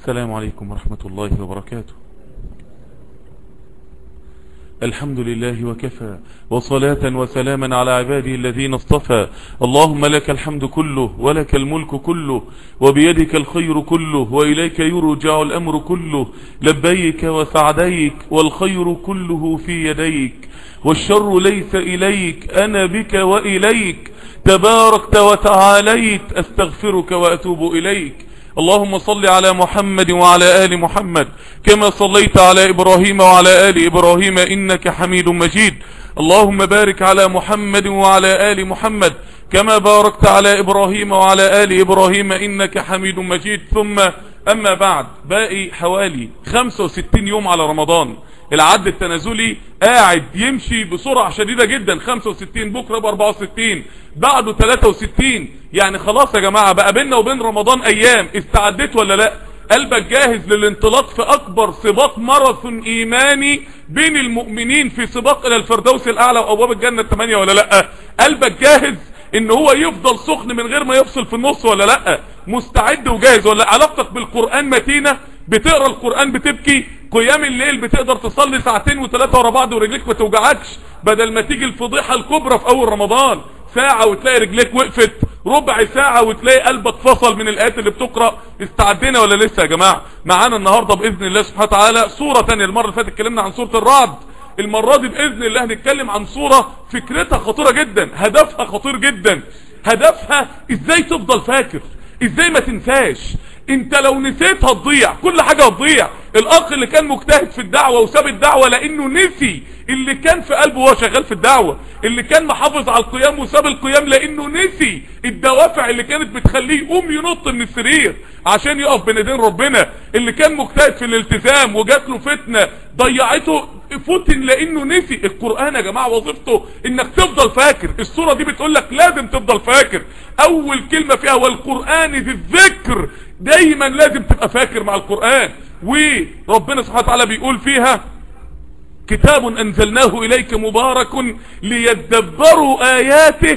السلام عليكم ورحمة الله وبركاته الحمد لله وكفى وصلاة وسلاما على عباده الذين اصطفى اللهم لك الحمد كله ولك الملك كله وبيدك الخير كله وإليك يرجع الأمر كله لبيك وسعديك والخير كله في يديك والشر ليس إليك أنا بك وإليك تباركت وتعاليت أستغفرك وأتوب إليك اللهم صل على محمد وعلى آل محمد كما صليت على إبراهيم وعلى آل إبراهيم إنك حميد مجيد اللهم بارك على محمد وعلى آل محمد كما باركت على إبراهيم وعلى آل إبراهيم إنك حميد مجيد ثم أما بعد باقي حوالي 65 يوم على رمضان العد التنازلي قاعد يمشي بسرعة شديدة جدا 65 بكرة ب 64 بعده 63 يعني خلاص يا جماعة بقى بيننا وبين رمضان ايام استعدت ولا لا قلبك جاهز للانطلاق في اكبر سباق ماراثون ايماني بين المؤمنين في سباق الى الفردوس الاعلى وابواب الجنة الثمانية ولا لا قلبك جاهز ان هو يفضل سخن من غير ما يفصل في النص ولا لا مستعد وجاهز ولا علاقتك بالقرآن متينة بتقرا القرآن بتبكي قيام الليل بتقدر تصلي ساعتين وثلاثة ورا بعض ورجليك ما توجعكش بدل ما تيجي الفضيحة الكبرى في اول رمضان ساعة وتلاقي رجليك وقفت ربع ساعة وتلاقي قلبك فصل من الآيات اللي بتقرأ استعدينا ولا لسه يا جماعة معانا النهاردة بإذن الله سبحانه وتعالى صورة تانية المرة اللي فاتت اتكلمنا عن سورة الرعد المرة دي بإذن الله هنتكلم عن صورة فكرتها خطيرة جدا هدفها خطير جدا هدفها ازاي تفضل فاكر ازاي ما تنساش انت لو نسيت هتضيع كل حاجة هتضيع الاخ اللي كان مجتهد في الدعوة وساب الدعوة لانه نسي اللي كان في قلبه وهو شغال في الدعوة اللي كان محافظ على القيام وساب القيام لانه نسي الدوافع اللي كانت بتخليه يقوم ينط من السرير عشان يقف بين ايدين ربنا اللي كان مجتهد في الالتزام وجات له فتنة ضيعته فتن لانه نسي القرآن يا جماعة وظيفته انك تفضل فاكر الصورة دي بتقول لك لازم تفضل فاكر اول كلمة فيها والقرآن ذي الذكر دايما لازم تبقى فاكر مع القرآن وربنا سبحانه وتعالى بيقول فيها كتاب انزلناه اليك مبارك ليدبروا اياته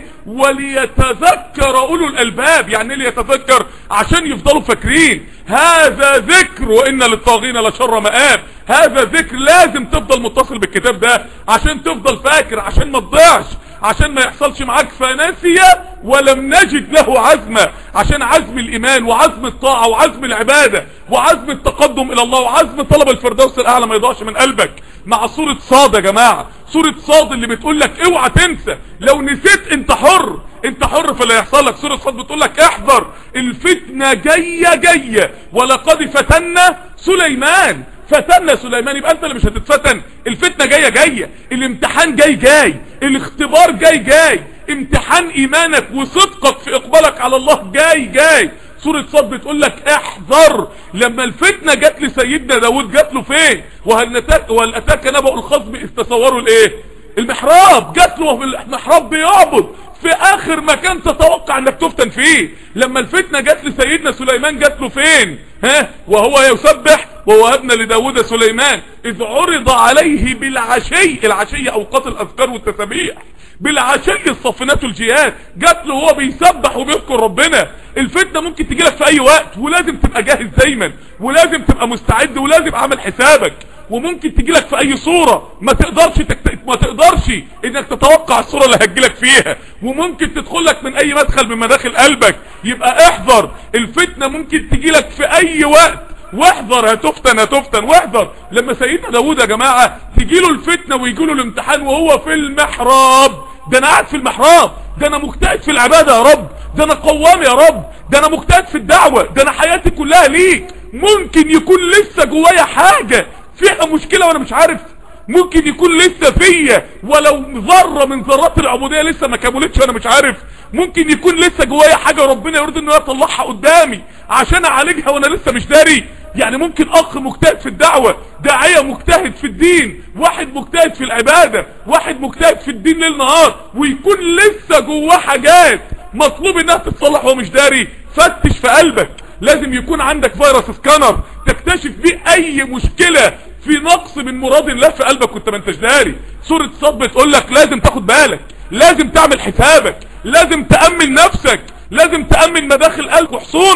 وليتذكر اولو الالباب يعني ليتذكر عشان يفضلوا فاكرين هذا ذكر وان للطاغين لشر مآب هذا ذكر لازم تفضل متصل بالكتاب ده عشان تفضل فاكر عشان ما تضيعش عشان ما يحصلش معاك فناسية ولم نجد له عزمة عشان عزم الايمان وعزم الطاعة وعزم العبادة وعزم التقدم الى الله وعزم طلب الفردوس الاعلى ما يضيعش من قلبك مع صورة صاد يا جماعة صورة صاد اللي بتقول لك اوعى تنسى لو نسيت انت حر انت حر في اللي يحصل لك سورة صاد بتقول لك احذر الفتنة جاية جاية ولقد فتنا سليمان فتنا سليمان يبقى انت اللي مش هتتفتن الفتنة جاية جاية الامتحان جاي جاي الاختبار جاي جاي امتحان ايمانك وصدقك في اقبالك على الله جاي جاي سورة صاد بتقول لك احذر لما الفتنة جات لسيدنا داود جات له فين وهل نتاك وهل اتاك نبأ الخصم اذ تصوروا الايه المحراب جات له في المحراب بيعبد في اخر مكان تتوقع انك تفتن فيه لما الفتنة جات لسيدنا سليمان جات له فين ها وهو يسبح ووهبنا لداود سليمان اذ عرض عليه بالعشي العشي اوقات الاذكار والتسابيح بالعشي الصفنات والجياد جات له وهو بيسبح وبيذكر ربنا الفتنة ممكن تجي لك في اي وقت ولازم تبقى جاهز دايما ولازم تبقى مستعد ولازم عامل حسابك وممكن تجي لك في اي صورة ما تقدرش تكت... ما تقدرش انك تتوقع الصورة اللي هتجيلك فيها وممكن تدخل لك من اي مدخل من مداخل قلبك يبقى احذر الفتنة ممكن تجي لك في اي وقت واحذر هتفتن هتفتن واحذر لما سيدنا داود يا جماعة تجيله الفتنة ويجيله الامتحان وهو في المحراب ده انا قاعد في المحراب ده انا مجتهد في العبادة يا رب ده انا قوام يا رب ده انا مجتهد في الدعوة ده انا حياتي كلها ليك ممكن يكون لسه جوايا حاجة فيها مشكلة وانا مش عارف ممكن يكون لسه فيا ولو ذرة من ذرات العبودية لسه ما كملتش وانا مش عارف ممكن يكون لسه جوايا حاجة ربنا يريد انه يطلعها قدامي عشان اعالجها وانا لسه مش داري يعني ممكن اخ مجتهد في الدعوة داعية مجتهد في الدين واحد مجتهد في العبادة واحد مجتهد في الدين ليل نهار ويكون لسه جواه حاجات مطلوب انها تتصلح وهو مش داري فتش في قلبك لازم يكون عندك فيروس سكانر تكتشف بيه اي مشكلة في نقص من مراد الله في قلبك وانت ما انتش داري سورة صد بتقول لك لازم تاخد بالك لازم تعمل حسابك لازم تأمن نفسك لازم تأمن مداخل قلب وحصونك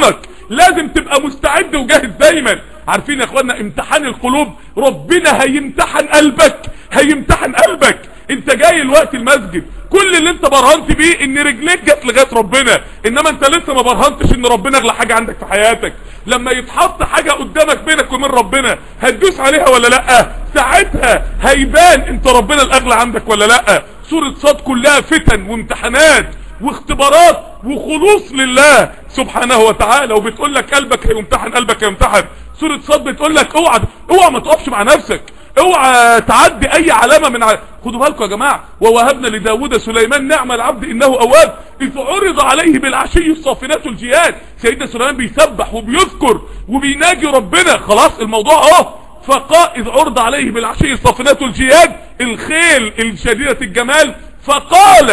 لازم تبقى مستعد وجاهز دايما عارفين يا اخوانا امتحان القلوب ربنا هيمتحن قلبك هيمتحن قلبك انت جاي الوقت المسجد كل اللي انت برهنت بيه ان رجليك جت لغايه ربنا انما انت لسه ما برهنتش ان ربنا اغلى حاجه عندك في حياتك لما يتحط حاجه قدامك بينك وبين ربنا هتدوس عليها ولا لا ساعتها هيبان انت ربنا الاغلى عندك ولا لا سوره صاد كلها فتن وامتحانات واختبارات وخلوص لله سبحانه وتعالى وبتقول لك قلبك هيمتحن قلبك هيمتحن سوره صاد بتقول لك اوعى اوعى ما تقفش مع نفسك اوعى تعدي اي علامة من ع... خدوا بالكم يا جماعة ووهبنا لداود سليمان نعم العبد انه اواب اذ عرض عليه بالعشي الصافنات الجياد سيدنا سليمان بيسبح وبيذكر وبيناجي ربنا خلاص الموضوع اهو فقال اذ عرض عليه بالعشي الصافنات الجياد الخيل الشديدة الجمال فقال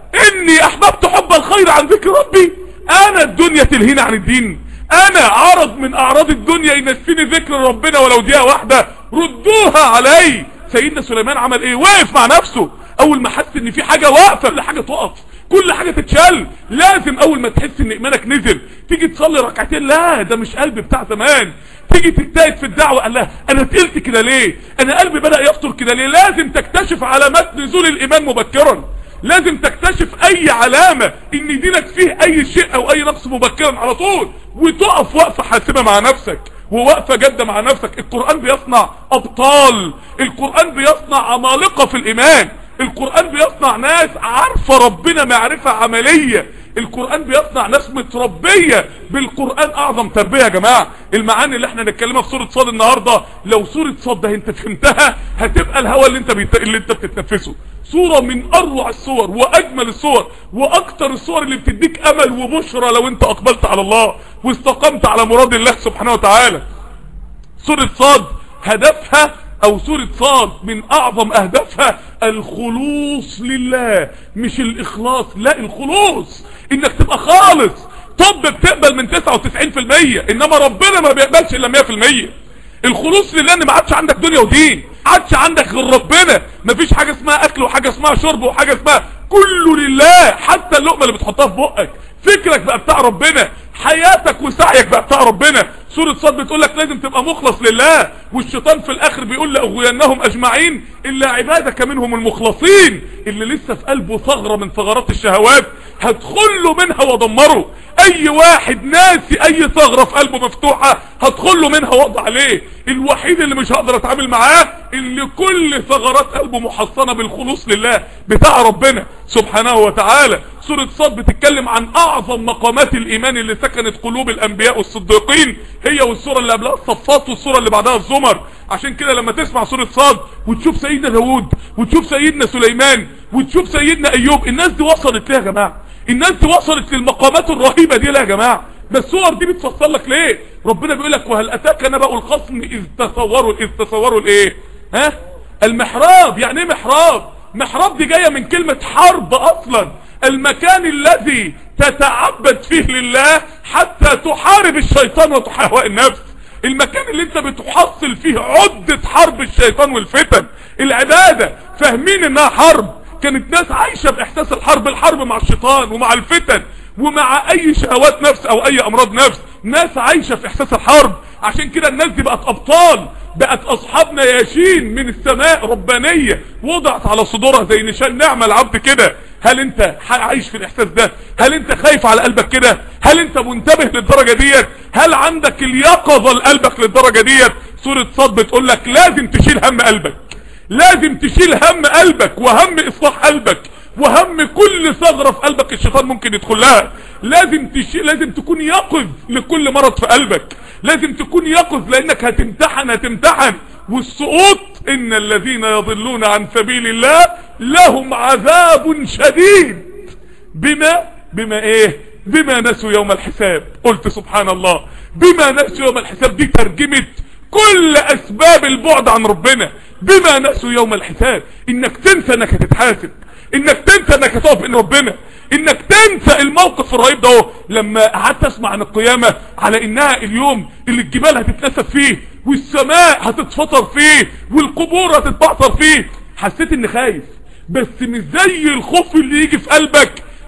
اني احببت حب الخير عن ذكر ربي انا الدنيا تلهيني عن الدين انا عرض من اعراض الدنيا ينسيني ذكر ربنا ولو دقيقه واحده ردوها علي سيدنا سليمان عمل ايه وقف مع نفسه اول ما حس ان في حاجه واقفه كل حاجه تقف كل حاجه تتشال لازم اول ما تحس ان ايمانك نزل تيجي تصلي ركعتين لا ده مش قلبي بتاع زمان تيجي تجتهد في الدعوه قال لها انا تقلت كده ليه انا قلبي بدا يفطر كده ليه لازم تكتشف علامات نزول الايمان مبكرا لازم تكتشف اي علامة ان دينك فيه اي شيء او اي نقص مبكرا على طول وتقف وقفة حاسمة مع نفسك ووقفة جادة مع نفسك القرآن بيصنع ابطال القرآن بيصنع عمالقة في الايمان القرآن بيصنع ناس عارفة ربنا معرفة عملية القرآن بيصنع ناس متربية بالقرآن اعظم تربية يا جماعة المعاني اللي احنا نتكلمها في سورة صاد النهاردة لو سورة صاد ده انت فهمتها هتبقى الهوى اللي انت بيت... اللي انت بتتنفسه صورة من اروع الصور واجمل الصور واكتر الصور اللي بتديك امل وبشرى لو انت اقبلت على الله واستقمت على مراد الله سبحانه وتعالى سورة صاد هدفها او سورة صاد من اعظم اهدافها الخلوص لله مش الاخلاص لا الخلوص انك تبقى خالص طب بتقبل من 99% انما ربنا ما بيقبلش الا 100% الخلوص لله ان ما عادش عندك دنيا ودين عادش عندك غير ربنا مفيش حاجة اسمها اكل وحاجة اسمها شرب وحاجة اسمها كله لله حتى اللقمة اللي بتحطها في بقك فكرك بقى بتاع ربنا حياتك وسعيك بقى بتاع ربنا سورة صاد بتقول لك لازم تبقى مخلص لله والشيطان في الاخر بيقول لاغوينهم اجمعين الا عبادك منهم المخلصين اللي لسه في قلبه ثغرة من ثغرات الشهوات هتخله منها ودمره اي واحد ناسي اي ثغرة في قلبه مفتوحة هتخله منها وقض عليه الوحيد اللي مش هقدر اتعامل معاه اللي كل ثغرات قلبه محصنة بالخلوص لله بتاع ربنا سبحانه وتعالى سورة صاد بتتكلم عن اعظم مقامات الايمان اللي سكنت قلوب الانبياء والصديقين هي والسورة اللي قبلها الصفات والسورة اللي بعدها الزمر عشان كده لما تسمع سورة صاد وتشوف سيدنا داود وتشوف سيدنا سليمان وتشوف سيدنا ايوب الناس دي وصلت ليه يا جماعة الناس دي وصلت للمقامات الرهيبة دي ليه يا جماعة ده الصور دي بتفصل لك ليه ربنا بيقول لك وهل اتاك نبأ الخصم اذ تصوروا اذ تصوروا الايه ها المحراب يعني ايه محراب محراب دي جاية من كلمة حرب اصلا المكان الذي تتعبد فيه لله حتى تحارب الشيطان وتحاوى النفس المكان اللي انت بتحصل فيه عدة حرب الشيطان والفتن العبادة فاهمين انها حرب كانت ناس عايشة باحساس الحرب الحرب مع الشيطان ومع الفتن ومع اي شهوات نفس او اي امراض نفس ناس عايشة في احساس الحرب عشان كده الناس دي بقت ابطال بقت اصحاب نياشين من السماء ربانية وضعت على صدورها زي نشان نعمة العبد كده هل انت عايش في الاحساس ده هل انت خايف على قلبك كده هل انت منتبه للدرجة ديت هل عندك اليقظة لقلبك للدرجة ديت سورة صاد بتقول لك لازم تشيل هم قلبك لازم تشيل هم قلبك وهم اصلاح قلبك وهم كل ثغرة في قلبك الشيطان ممكن يدخل لها لازم تشيل لازم تكون يقظ لكل مرض في قلبك لازم تكون يقظ لانك هتمتحن هتمتحن والسقوط ان الذين يضلون عن سبيل الله لهم عذاب شديد بما بما ايه بما نسوا يوم الحساب قلت سبحان الله بما نسوا يوم الحساب دي ترجمة كل اسباب البعد عن ربنا بما نسوا يوم الحساب انك تنسى انك هتتحاسب انك تنسى انك هتقف بين ربنا انك تنسى الموقف الرهيب ده اهو لما قعدت اسمع عن القيامة على انها اليوم اللي الجبال هتتنسف فيه والسماء هتتفطر فيه والقبور هتتبعثر فيه حسيت اني خايف بس مش زي الخوف اللي يجي في قلبك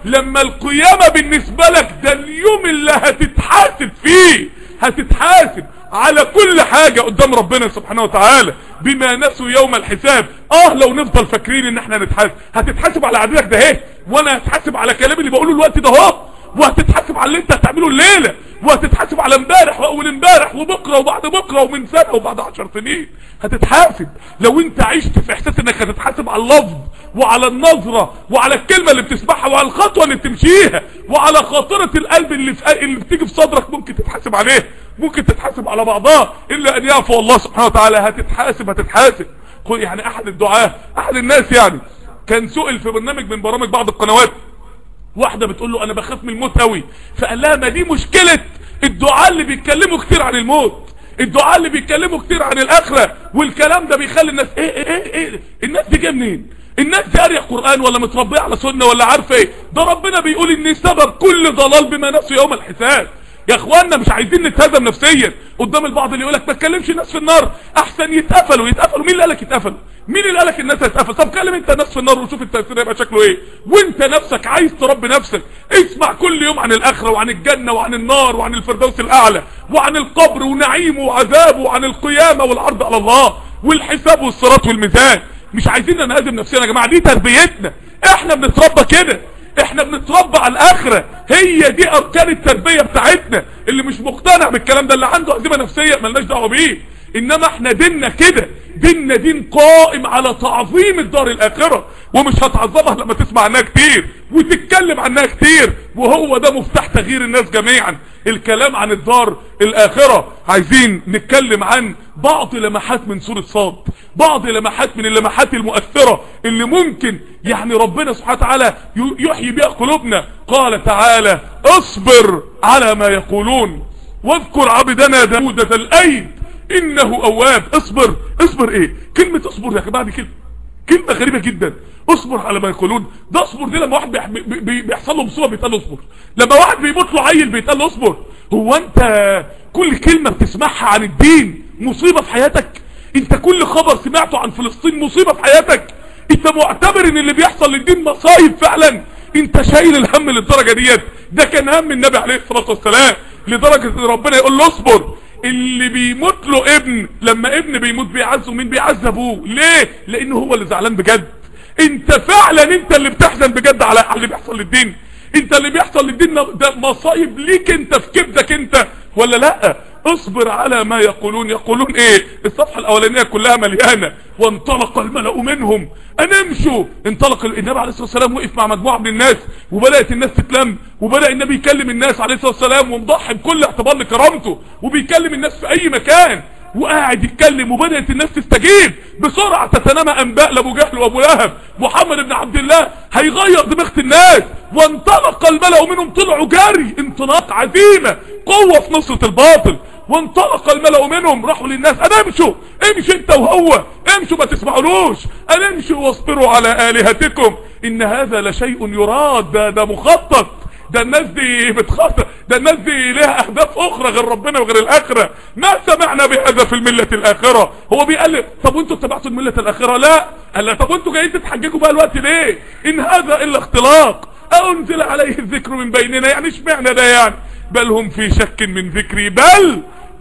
لما القيامة بالنسبة لك ده اليوم اللي هتتحاسب فيه هتتحاسب على كل حاجة قدام ربنا سبحانه وتعالى بما نسوا يوم الحساب اه لو نفضل فاكرين ان احنا نتحاسب هتتحاسب على عدلك ده اهي وانا هتحاسب على كلامي اللي بقوله الوقت ده اهو وهتتحاسب على اللي انت هتعمله الليلة وهتتحاسب على امبارح واول امبارح وبكرة وبعد بكرة ومن سنة وبعد عشر سنين هتتحاسب لو انت عشت في احساس انك هتتحاسب على اللفظ وعلى النظرة وعلى الكلمة اللي بتسمعها وعلى الخطوة اللي بتمشيها وعلى خاطرة القلب اللي, في اللي بتيجي في صدرك ممكن تتحاسب عليها ممكن تتحاسب على بعضها الا ان يعفو الله سبحانه وتعالى هتتحاسب هتتحاسب يعني احد الدعاة احد الناس يعني كان سئل في برنامج من برامج بعض القنوات واحدة بتقول له انا بخاف من الموت قوي فقال لها ما دي مشكلة الدعاء اللي بيتكلموا كتير عن الموت الدعاء اللي بيتكلموا كتير عن الاخرة والكلام ده بيخلي الناس ايه ايه ايه, إيه الناس دي جايه منين الناس دي قاريه قران ولا متربيه على سنه ولا عارفه ايه ده ربنا بيقول ان سبب كل ضلال بما نسوا يوم الحساب يا اخوانا مش عايزين نتهزم نفسيا قدام البعض اللي يقولك ما تكلمش الناس في النار احسن يتقفلوا يتقفلوا مين اللي قالك يتقفلوا مين اللي قالك الناس هتقفل طب كلم انت الناس في النار وشوف التاثير هيبقى شكله ايه وانت نفسك عايز تربي نفسك اسمع كل يوم عن الاخره وعن الجنه وعن النار وعن الفردوس الاعلى وعن القبر ونعيمه وعذابه وعن القيامه والعرض على الله والحساب والصراط والميزان مش عايزين ننهزم نفسنا يا جماعه دي تربيتنا احنا بنتربى كده احنا بنتربى على الاخره هي دي اركان التربيه بتاعتنا اللي مش مقتنع بالكلام ده اللي عنده ازمه نفسيه ملناش دعوه بيه انما احنا ديننا كده ديننا دين قائم على تعظيم الدار الاخره ومش هتعظمها لما تسمع عنها كتير وتتكلم عنها كتير وهو ده مفتاح تغيير الناس جميعا الكلام عن الدار الاخره عايزين نتكلم عن بعض لمحات من سوره صاد بعض لمحات من اللمحات المؤثره اللي ممكن يعني ربنا سبحانه وتعالى يحيي بها قلوبنا قال تعالى اصبر على ما يقولون واذكر عبدنا داود ذا الايد انه اواب اصبر اصبر ايه كلمة اصبر يا جماعة دي كلمة كلمة غريبة جدا اصبر على ما يقولون ده اصبر دي لما واحد بي بي بيحصل له مصيبة بيتقال له اصبر لما واحد بيموت له عيل بيتقال له اصبر هو انت كل كلمة بتسمعها عن الدين مصيبة في حياتك انت كل خبر سمعته عن فلسطين مصيبة في حياتك انت معتبر ان اللي بيحصل للدين مصايب فعلا انت شايل الهم للدرجة ديت ده كان هم النبي عليه الصلاة والسلام لدرجة ان ربنا يقول له اصبر اللي بيموت له ابن لما ابن بيموت بيعزه مين بيعذبوه ليه لانه هو اللي زعلان بجد انت فعلا انت اللي بتحزن بجد على اللي بيحصل للدين انت اللي بيحصل للدين ده مصايب ليك انت في كبدك انت ولا لا اصبر على ما يقولون يقولون ايه الصفحة الاولانية كلها مليانة وانطلق الملأ منهم ان امشوا انطلق النبي عليه الصلاة والسلام وقف مع مجموعة من الناس وبدأت الناس تتلم وبدأ النبي يكلم الناس عليه الصلاة والسلام ومضحي بكل اعتبار لكرامته وبيكلم الناس في اي مكان وقاعد يتكلم وبدأت الناس تستجيب بسرعة تتنامى انباء لابو جهل وابو لهب محمد بن عبد الله هيغير دماغة الناس وانطلق الملأ منهم طلعوا جري انطلاق عزيمة قوة في نصرة الباطل وانطلق الملأ منهم راحوا للناس انا امشوا امشي انت وهو امشوا ما تسمعولوش انا امشوا واصبروا على الهتكم ان هذا لشيء يراد ده, ده مخطط ده الناس دي بتخطط ده الناس دي لها اهداف اخرى غير ربنا وغير الاخره ما سمعنا بهذا في المله الاخره هو بيقلب طب وانتوا اتبعتوا المله الاخره لا قال لا طب وانتوا جايين تتحججوا بقى الوقت ليه ان هذا الا اختلاق انزل عليه الذكر من بيننا يعني اشمعنى ده يعني بل هم في شك من ذكري بل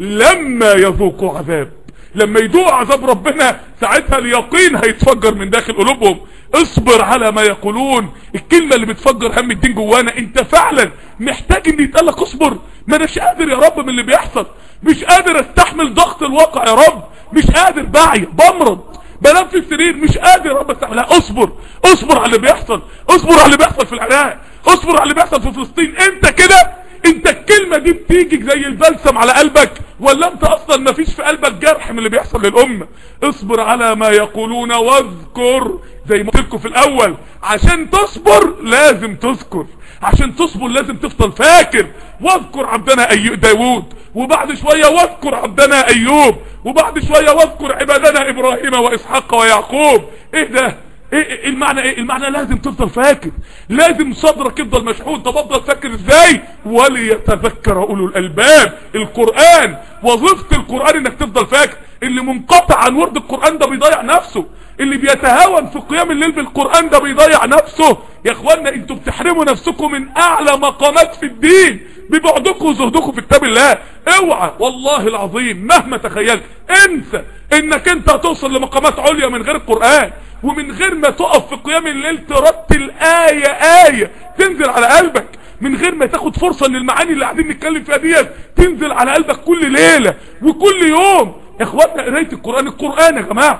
لما يذوقوا عذاب لما يدوق عذاب ربنا ساعتها اليقين هيتفجر من داخل قلوبهم اصبر على ما يقولون الكلمة اللي بتفجر هم الدين جوانا انت فعلا محتاج ان يتقال لك اصبر ما اناش قادر يا رب من اللي بيحصل مش قادر استحمل ضغط الواقع يا رب مش قادر بعيا بمرض بنام في السرير مش قادر يا رب استحمل لا اصبر اصبر على اللي بيحصل اصبر على اللي بيحصل في العراق اصبر على اللي بيحصل في فلسطين انت كده انت الكلمة دي بتيجي زي البلسم على قلبك ولا انت اصلا ما فيش في قلبك جرح من اللي بيحصل للأمة اصبر على ما يقولون واذكر زي ما قلت في الاول عشان تصبر لازم تذكر عشان تصبر لازم تفضل فاكر واذكر عبدنا أيوب داود وبعد شوية واذكر عبدنا ايوب وبعد شوية واذكر عبادنا ابراهيم واسحاق ويعقوب ايه ده ايه المعنى ايه المعنى لازم تفضل فاكر لازم صدرك يفضل مشحون طب افضل فاكر ازاي وليتذكر اولو الالباب القرآن وظيفة القرآن انك تفضل فاكر اللي منقطع عن ورد القرآن ده بيضيع نفسه اللي بيتهاون في قيام الليل بالقرآن ده بيضيع نفسه يا اخوانا انتوا بتحرموا نفسكم من اعلى مقامات في الدين ببعدكم وزهدكم في كتاب الله اوعى والله العظيم مهما تخيلت انسى انك انت هتوصل لمقامات عليا من غير القرآن ومن غير ما تقف في قيام الليل ترتل آية آية تنزل على قلبك من غير ما تاخد فرصة ان المعاني اللي قاعدين نتكلم فيها ديت تنزل على قلبك كل ليلة وكل يوم يا اخواتنا قرايه القرآن القرآن يا جماعة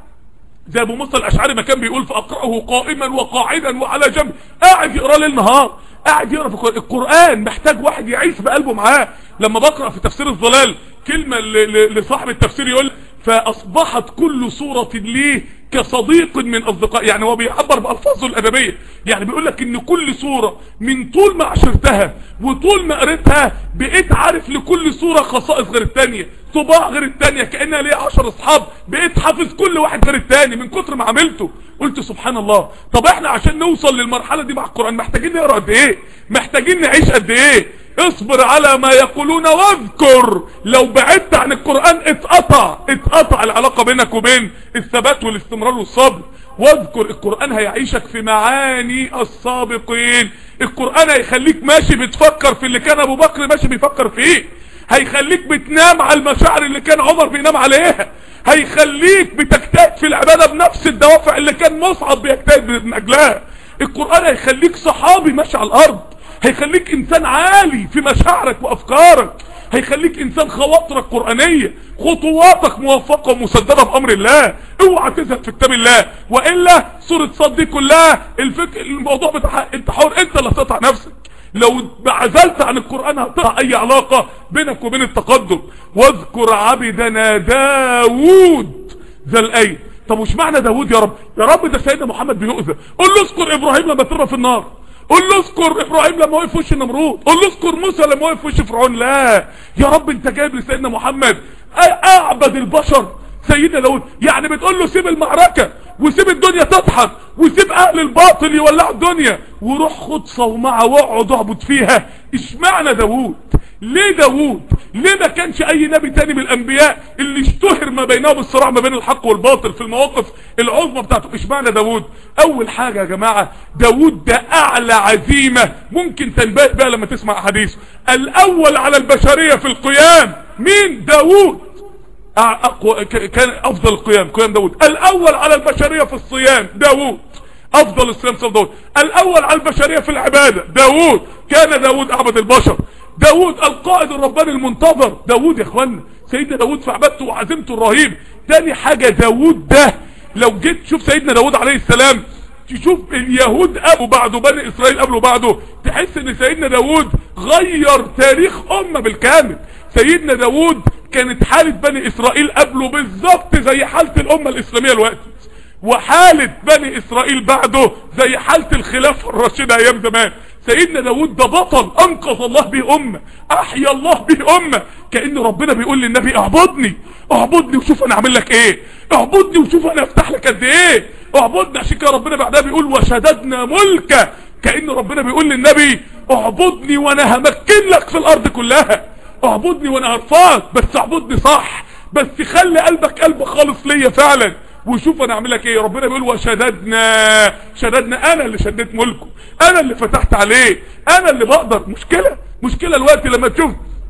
زي ابو موسى الاشعري ما كان بيقول فاقراه قائما وقاعدا وعلى جنب قاعد يقرا ليل نهار قاعد يقرا في القرآن. القرآن محتاج واحد يعيش بقلبه معاه لما بقرا في تفسير الظلال كلمة ل- ل- لصاحب التفسير يقول فاصبحت كل صورة ليه كصديق من اصدقاء يعني هو بيعبر بالفاظه الادبيه يعني بيقول لك ان كل صوره من طول ما عشرتها وطول ما قريتها بقيت عارف لكل صوره خصائص غير الثانيه طباع غير الثانيه كانها ليا 10 اصحاب بقيت حافظ كل واحد غير الثاني من كتر ما عملته قلت سبحان الله طب احنا عشان نوصل للمرحله دي مع القران محتاجين نقرا قد ايه محتاجين نعيش قد ايه اصبر على ما يقولون واذكر لو بعدت عن القرآن اتقطع اتقطع العلاقة بينك وبين الثبات والاستمرار والصبر واذكر القرآن هيعيشك في معاني السابقين القرآن هيخليك ماشي بتفكر في اللي كان ابو بكر ماشي بيفكر فيه هيخليك بتنام على المشاعر اللي كان عمر بينام عليها هيخليك بتجتهد في العبادة بنفس الدوافع اللي كان مصعب بيجتهد من اجلها القرآن هيخليك صحابي ماشي على الارض هيخليك انسان عالي في مشاعرك وافكارك هيخليك انسان خواطرك قرآنية خطواتك موفقة ومسددة بامر الله اوعى تزهد في كتاب الله والا سورة صد دي كلها الفكر الموضوع بتاعها انت حر انت اللي هتقطع نفسك لو عزلت عن القرآن هتقطع اي علاقة بينك وبين التقدم واذكر عبدنا داوود ذا الايه طب وش معنى داوود يا رب يا رب ده سيدنا محمد بيؤذى قول له اذكر ابراهيم لما ترمى في النار قول له اذكر ابراهيم لما وقف في وش النمرود قول له اذكر موسى لما وقف في وش فرعون لا يا رب انت جايب لسيدنا محمد اعبد البشر سيدنا داود يعني بتقول له سيب المعركة وسيب الدنيا تضحك وسيب اهل الباطل يولعوا الدنيا وروح خد صومعة واقعد اعبد فيها اشمعنى داود ليه داود ليه ما كانش اي نبي تاني من الانبياء اللي اشتهر ما بينهم الصراع ما بين الحق والباطل في المواقف العظمى بتاعته اشمعنى داود اول حاجة يا جماعة داود ده اعلى عزيمة ممكن تنبهر بها لما تسمع احاديثه الاول على البشرية في القيام مين داود أقوى كان افضل القيام قيام داود الاول على البشرية في الصيام داود افضل الصيام صيام داود الاول على البشرية في العبادة داود كان داود اعبد البشر داود القائد الرباني المنتظر داود يا اخوانا سيدنا داود في عبادته وعزيمته الرهيب تاني حاجة داود ده لو جيت تشوف سيدنا داود عليه السلام تشوف اليهود قبلوا بعده بني اسرائيل قبلوا بعده تحس ان سيدنا داود غير تاريخ امة بالكامل سيدنا داود كانت حالة بني اسرائيل قبله بالظبط زي حالة الامة الاسلامية الوقت وحالة بني اسرائيل بعده زي حالة الخلافة الراشدة ايام زمان سيدنا داود ده بطل انقذ الله به امة احيا الله به امة كأن ربنا بيقول للنبي اعبدني اعبدني وشوف انا اعمل لك ايه اعبدني وشوف انا افتح لك قد ايه اعبدني عشان كده ربنا بعدها بيقول وشددنا ملكه كأن ربنا بيقول للنبي اعبدني وانا همكن لك في الارض كلها اعبدني وانا هرفعك بس اعبدني صح بس خلي قلبك قلب خالص ليا فعلا وشوف انا اعمل لك ايه ربنا بيقول وشددنا شددنا انا اللي شديت ملكه انا اللي فتحت عليه انا اللي بقدر مشكلة مشكلة الوقت لما تشوف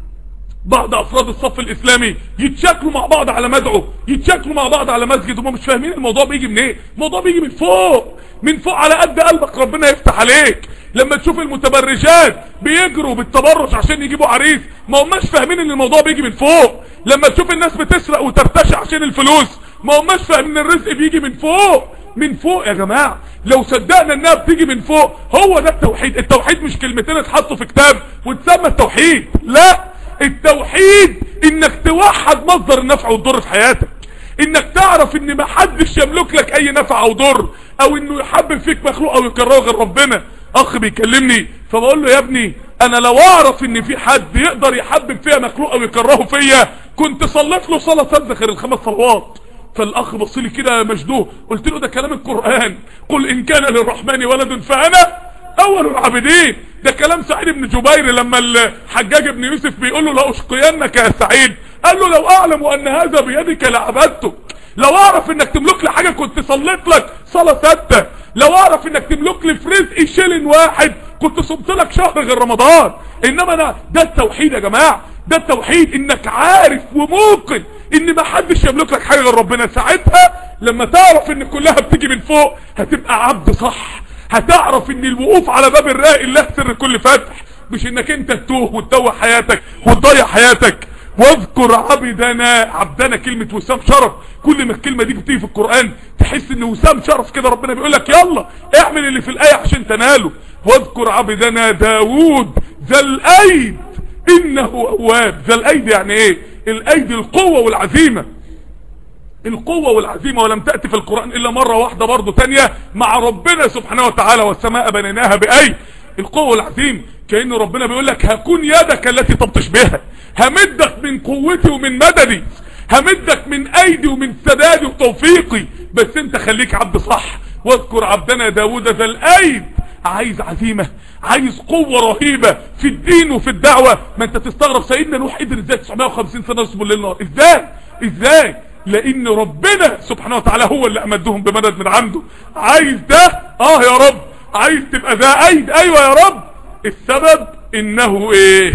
بعض افراد الصف الاسلامي يتشاكلوا مع بعض على مدعو يتشاكلوا مع بعض على مسجد هم مش فاهمين الموضوع بيجي منين إيه؟ الموضوع بيجي من فوق من فوق على قد قلبك ربنا يفتح عليك لما تشوف المتبرجات بيجروا بالتبرج عشان يجيبوا عريس ما هماش فاهمين ان الموضوع بيجي من فوق لما تشوف الناس بتسرق وترتشي عشان الفلوس ما هماش فاهمين ان الرزق بيجي من فوق من فوق يا جماعة لو صدقنا انها بتيجي من فوق هو ده التوحيد التوحيد مش كلمتين اتحطوا في كتاب وتسمى التوحيد لا التوحيد انك توحد مصدر النفع والضر في حياتك انك تعرف ان ما حدش يملك لك اي نفع او ضر او انه يحبب فيك مخلوق او يكرهه غير ربنا اخ بيكلمني فبقول له يا ابني انا لو اعرف ان في حد يقدر يحبب فيها مخلوق او يكرهه فيا كنت صليت له صلاة سادة غير الخمس صلوات فالاخ بص لي كده مجدوه قلت له ده كلام القرآن قل ان كان للرحمن ولد فانا اول العابدين ده كلام سعيد بن جبير لما الحجاج بن يوسف بيقول له لا اشقينك يا سعيد قال له لو اعلم ان هذا بيدك لعبدتك لو اعرف انك تملك لي حاجة كنت صليت لك صلاة ستة لو اعرف انك تملك لي في رزقي شيلن واحد كنت صمت لك شهر غير رمضان انما انا ده التوحيد يا جماعة ده التوحيد انك عارف وموقن ان ما حدش يملك لك حاجة غير ربنا ساعتها لما تعرف ان كلها بتيجي من فوق هتبقى عبد صح هتعرف ان الوقوف على باب الراء الله سر كل فتح مش انك انت تتوه وتتوه حياتك وتضيع حياتك واذكر عبدنا عبدنا كلمة وسام شرف كل ما الكلمة دي بتيجي في القرآن تحس ان وسام شرف كده ربنا بيقول لك يلا اعمل اللي في الآية عشان تناله واذكر عبدنا داوود ذا الايد انه اواب ذا الايد يعني ايه الايد القوة والعزيمة القوة والعزيمة ولم تأتي في القرآن الا مرة واحدة برضو تانية مع ربنا سبحانه وتعالى والسماء بنيناها بأي القوة والعزيمة كأن ربنا بيقول لك هكون يدك التي تبطش بها همدك من قوتي ومن مددي همدك من ايدي ومن سدادي وتوفيقي بس انت خليك عبد صح واذكر عبدنا داود ذا الايد عايز عزيمة عايز قوة رهيبة في الدين وفي الدعوة ما انت تستغرب سيدنا نوح قدر ازاي 950 سنة يصبر الليل نهار ازاي ازاي لان ربنا سبحانه وتعالى هو اللي امدهم بمدد من عنده عايز ده اه يا رب عايز تبقى ذا ايد ايوه يا رب السبب انه ايه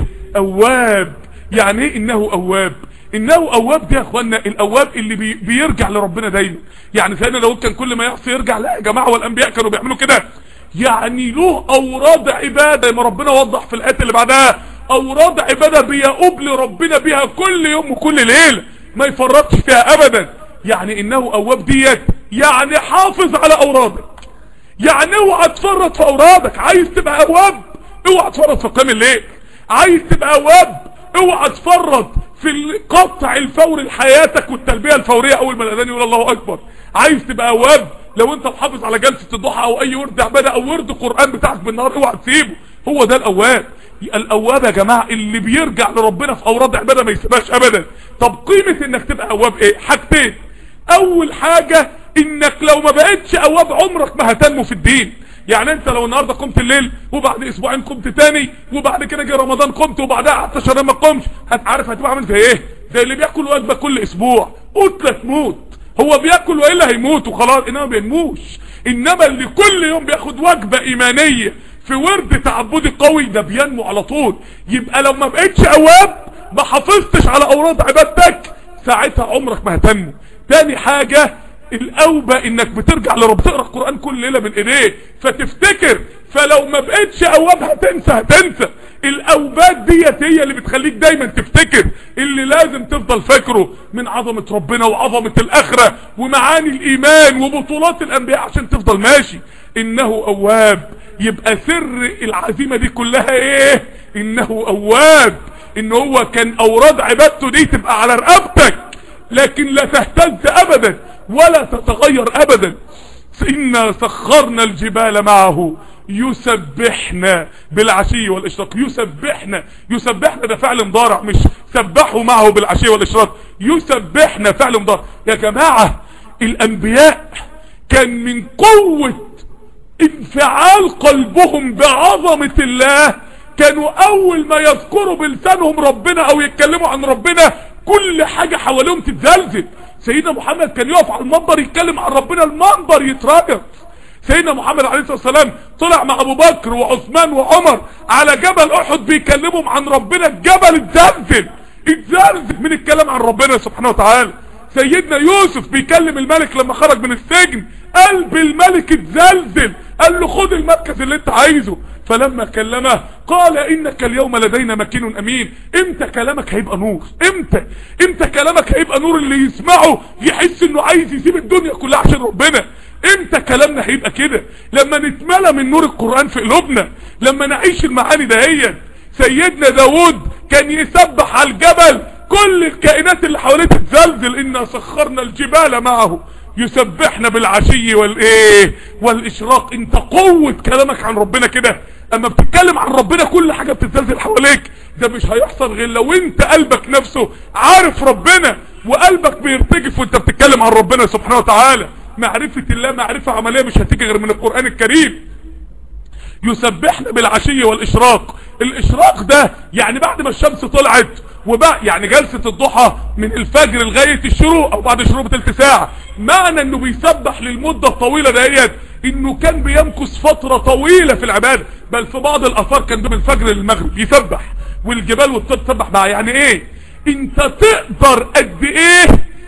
اواب يعني ايه انه اواب انه اواب دي يا اخوانا الاواب اللي بي بيرجع لربنا دايما يعني سيدنا داود كان كل ما يعصي يرجع لا يا جماعه والانبياء كانوا بيعملوا كده يعني له اوراد عباده ما ربنا وضح في الايات اللي بعدها اوراد عباده بيؤوب لربنا بيها كل يوم وكل ليله ما يفرطش فيها ابدا يعني انه اواب ديت يعني حافظ على اورادك يعني اوعى تفرط في اورادك عايز تبقى اواب اوعى تفرط في قيام الليل عايز تبقى اواب اوعى تفرط في القطع الفوري لحياتك والتلبيه الفوريه اول ما الاذان يقول الله اكبر عايز تبقى اواب لو انت محافظ على جلسه الضحى او اي ورد عباده او ورد قران بتاعك بالنهار اوعى تسيبه هو ده الاواب الاواب يا جماعه اللي بيرجع لربنا في اوراد عباده ما يسيبهاش ابدا طب قيمه انك تبقى اواب ايه حاجتين اول حاجه انك لو ما بقتش اواب عمرك ما هتنمو في الدين يعني انت لو النهارده قمت الليل وبعد اسبوعين قمت تاني وبعد كده جه رمضان قمت وبعدها قعدت شهرين ما قمش هتعرف هتبقى عامل زي ايه زي اللي بياكل وجبه كل اسبوع قتله تموت هو بياكل والا هيموت وخلاص انما ما بينموش انما اللي كل يوم بياخد وجبه ايمانيه في ورد تعبدي قوي ده بينمو على طول يبقى لو ما بقتش اواب ما حافظتش على اوراد عبادتك ساعتها عمرك ما هتنمو تاني حاجه الاوبة انك بترجع لرب تقرا القران كل ليله من ايديه فتفتكر فلو ما بقتش اواب هتنسى هتنسى الاوبات ديت هي اللي بتخليك دايما تفتكر اللي لازم تفضل فاكره من عظمه ربنا وعظمه الاخره ومعاني الايمان وبطولات الانبياء عشان تفضل ماشي انه اواب يبقى سر العزيمه دي كلها ايه انه اواب ان هو كان اوراد عبادته دي تبقى على رقبتك لكن لا تهتز ابدا ولا تتغير ابدا إنا سخرنا الجبال معه يسبحنا بالعشي والاشراق يسبحنا يسبحنا ده فعل مضارع مش سبحوا معه بالعشي والاشراق يسبحنا فعل مضارع يا جماعة الانبياء كان من قوة انفعال قلبهم بعظمة الله كانوا اول ما يذكروا بلسانهم ربنا او يتكلموا عن ربنا كل حاجة حواليهم تتزلزل سيدنا محمد كان يقف على المنبر يتكلم عن ربنا المنبر يتراجع سيدنا محمد عليه الصلاة والسلام طلع مع ابو بكر وعثمان وعمر على جبل احد بيكلمهم عن ربنا الجبل اتزلزل اتزلزل من الكلام عن ربنا سبحانه وتعالى سيدنا يوسف بيكلم الملك لما خرج من السجن قلب الملك اتزلزل قال له خد المركز اللي انت عايزه فلما كلمه قال انك اليوم لدينا مكين امين امتى كلامك هيبقى نور امتى امتى كلامك هيبقى نور اللي يسمعه يحس انه عايز يسيب الدنيا كلها عشان ربنا امتى كلامنا هيبقى كده لما نتملى من نور القرآن في قلوبنا لما نعيش المعاني دهيت سيدنا داود كان يسبح على الجبل كل الكائنات اللي حواليه تتزلزل انا سخرنا الجبال معه يسبحنا بالعشي والايه والاشراق انت قوة كلامك عن ربنا كده اما بتتكلم عن ربنا كل حاجة بتتزلزل حواليك ده مش هيحصل غير لو انت قلبك نفسه عارف ربنا وقلبك بيرتجف وانت بتتكلم عن ربنا سبحانه وتعالى معرفة الله معرفة عملية مش هتيجي غير من القرآن الكريم يسبحنا بالعشي والاشراق الاشراق ده يعني بعد ما الشمس طلعت وبقى يعني جلسة الضحى من الفجر لغاية الشروق او بعد الشروق بتلت ساعة معنى انه بيسبح للمدة الطويلة ديت انه كان بيمكث فترة طويلة في العبادة بل في بعض الاثار كان من الفجر للمغرب يسبح والجبال والطير تسبح بقى يعني ايه انت تقدر قد ايه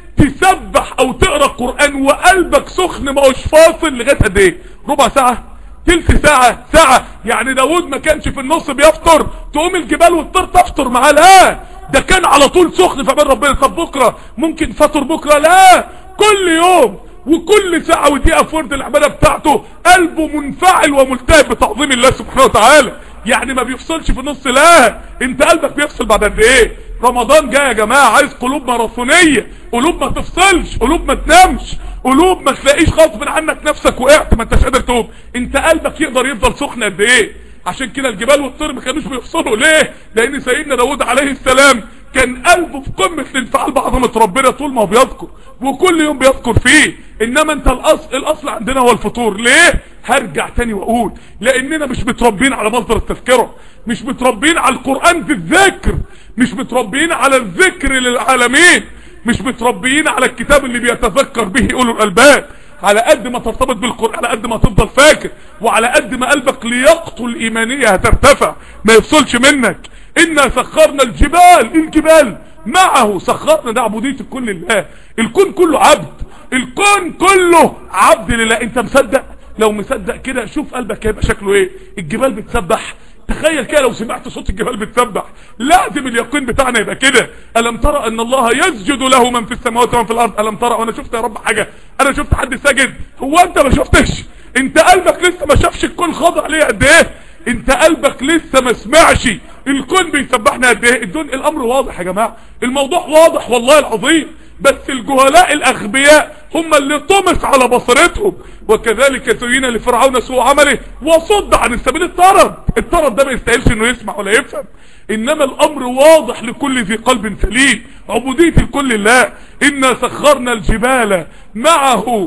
تسبح او تقرا قران وقلبك سخن ما هوش فاصل لغايه قد ايه ربع ساعه تلت ساعه ساعه يعني داود ما كانش في النص بيفطر تقوم الجبال والطير تفطر معاه لا ده كان على طول سخن فبين ربنا طب بكره ممكن فطر بكره لا كل يوم وكل ساعة ودقيقة في ورد العبادة بتاعته قلبه منفعل وملتهب بتعظيم الله سبحانه وتعالى يعني ما بيفصلش في النص لا انت قلبك بيفصل بعد قد ايه رمضان جاي يا جماعة عايز قلوب ماراثونية قلوب ما تفصلش قلوب ما تنامش قلوب ما تلاقيش غصب عنك نفسك وقعت ما انتش قادر تقوم انت قلبك يقدر يفضل سخن قد ايه عشان كده الجبال والطير ما كانوش بيفصلوا ليه لان سيدنا داود عليه السلام كان قلبه في قمة الانفعال بعظمة ربنا طول ما هو بيذكر وكل يوم بيذكر فيه انما انت الاصل الاصل عندنا هو الفطور ليه هرجع تاني واقول لاننا مش متربين على مصدر التذكرة مش متربين على القرآن في الذكر مش متربين على الذكر للعالمين مش متربيين على الكتاب اللي بيتذكر به اولو الالباب على قد ما ترتبط بالقرآن على قد ما تفضل فاكر وعلى قد ما قلبك لياقته الإيمانية هترتفع ما يفصلش منك إنا سخرنا الجبال الجبال معه سخرنا ده عبودية الكل لله الكون كله عبد الكون كله عبد لله انت مصدق لو مصدق كده شوف قلبك هيبقى شكله ايه الجبال بتسبح تخيل كده لو سمعت صوت الجبال بتسبح لازم اليقين بتاعنا يبقى كده ألم ترى أن الله يسجد له من في السماوات ومن في الأرض ألم ترى وأنا شفت يا رب حاجة أنا شفت حد ساجد هو أنت ما شفتش أنت قلبك لسه ما شافش الكون خاضع ليه قد إيه أنت قلبك لسه ما سمعش الكون بيسبحنا قد إيه الدون الأمر واضح يا جماعة الموضوع واضح والله العظيم بس الجهلاء الأغبياء هم اللي طمس على بصرتهم وكذلك زين لفرعون سوء عمله وصد عن السبيل الطرد الطرد ده ما يستاهلش انه يسمع ولا يفهم انما الامر واضح لكل ذي قلب سليم عبودية الكل لله انا سخرنا الجبال معه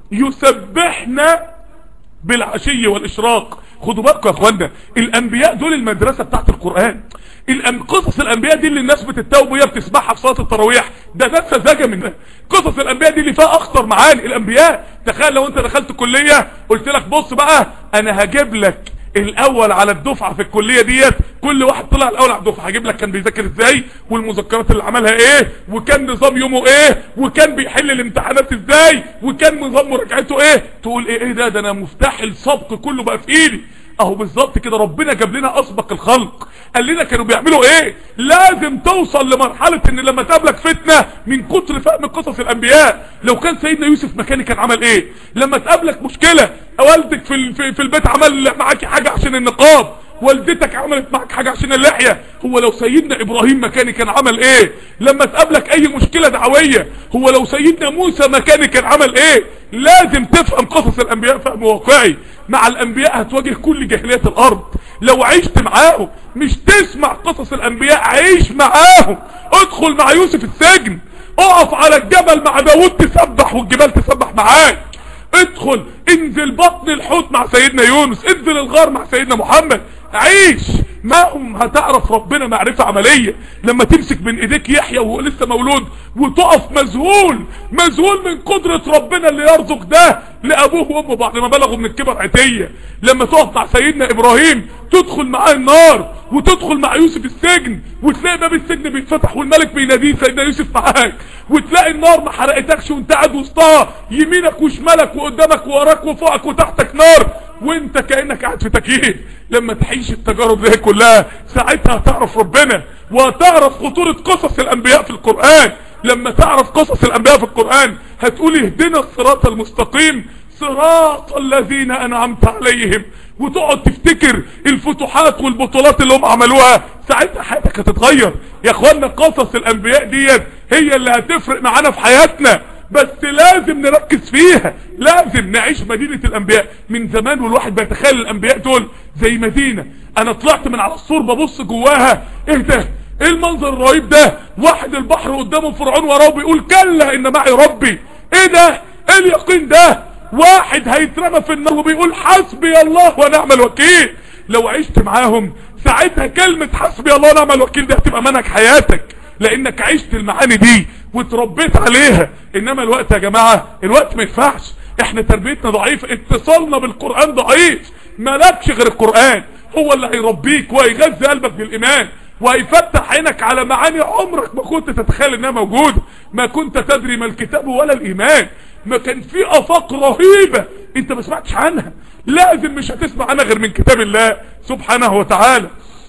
يسبحنا بالعشي والاشراق خدوا بالكم يا اخوانا الانبياء دول المدرسة بتاعت القرآن الأم... قصص الانبياء دي اللي الناس بتتوب وهي بتسمعها في صلاه التراويح ده ده سذاجه منها قصص الانبياء دي اللي فيها اخطر معاني الانبياء تخيل لو انت دخلت كليه قلت لك بص بقى انا هجيب لك الاول على الدفعه في الكليه ديت كل واحد طلع الاول على الدفعه هجيب لك كان بيذاكر ازاي والمذكرات اللي عملها ايه وكان نظام يومه ايه وكان بيحل الامتحانات ازاي وكان نظام مراجعته ايه تقول ايه ايه ده ده انا مفتاح السبق كله بقى في ايدي اهو بالظبط كده ربنا جاب لنا اسبق الخلق قال لنا كانوا بيعملوا ايه لازم توصل لمرحلة ان لما تقابلك فتنة من كتر فهم قصص الانبياء لو كان سيدنا يوسف مكاني كان عمل ايه لما تقابلك مشكلة والدك في, في, في البيت عمل معاكي حاجة عشان النقاب والدتك عملت معك حاجة عشان اللحية هو لو سيدنا ابراهيم مكاني كان عمل ايه لما تقابلك اي مشكلة دعوية هو لو سيدنا موسى مكاني كان عمل ايه لازم تفهم قصص الانبياء فهم واقعي مع الانبياء هتواجه كل جاهليات الارض لو عشت معاهم مش تسمع قصص الانبياء عيش معاهم ادخل مع يوسف السجن اقف على الجبل مع داود تسبح والجبال تسبح معاك ادخل انزل بطن الحوت مع سيدنا يونس انزل الغار مع سيدنا محمد عيش معهم هتعرف ربنا معرفة عملية لما تمسك من ايديك يحيى وهو لسه مولود وتقف مذهول مذهول من قدرة ربنا اللي يرزق ده لابوه وامه بعد ما بلغوا من الكبر عتية لما تقف مع سيدنا ابراهيم تدخل معاه النار وتدخل مع يوسف السجن وتلاقي باب السجن بيتفتح والملك بيناديه سيدنا يوسف معاك وتلاقي النار ما حرقتكش وانت قاعد وسطها يمينك وشمالك وقدامك ووراك وفوقك وتحتك نار وانت كأنك قاعد في تكييف لما تعيش التجارب دي كلها ساعتها هتعرف ربنا وهتعرف خطورة قصص الانبياء في القرآن لما تعرف قصص الانبياء في القرآن هتقول اهدنا الصراط المستقيم صراط الذين انعمت عليهم وتقعد تفتكر الفتوحات والبطولات اللي هم عملوها ساعتها حياتك هتتغير يا اخوانا قصص الانبياء ديت هي اللي هتفرق معانا في حياتنا بس لازم نركز فيها لازم نعيش مدينة الانبياء من زمان والواحد بيتخيل الانبياء دول زي مدينة انا طلعت من على السور ببص جواها ايه ده ايه المنظر الرهيب ده واحد البحر قدامه فرعون وراه بيقول كلا ان معي ربي ايه ده ايه اليقين ده واحد هيترمى في النار وبيقول حسبي الله ونعم الوكيل لو عشت معاهم ساعتها كلمة حسبي الله ونعم الوكيل دي هتبقى منهج حياتك لانك عشت المعاني دي وتربيت عليها انما الوقت يا جماعة الوقت ما ينفعش احنا تربيتنا ضعيفة اتصالنا بالقرآن ضعيف مالكش غير القرآن هو اللي هيربيك وهيغذي قلبك بالايمان وهيفتح عينك على معاني عمرك ما كنت تتخيل انها موجودة ما كنت تدري ما الكتاب ولا الايمان ما كان في افاق رهيبة انت ما سمعتش عنها لازم مش هتسمع عنها غير من كتاب الله سبحانه وتعالى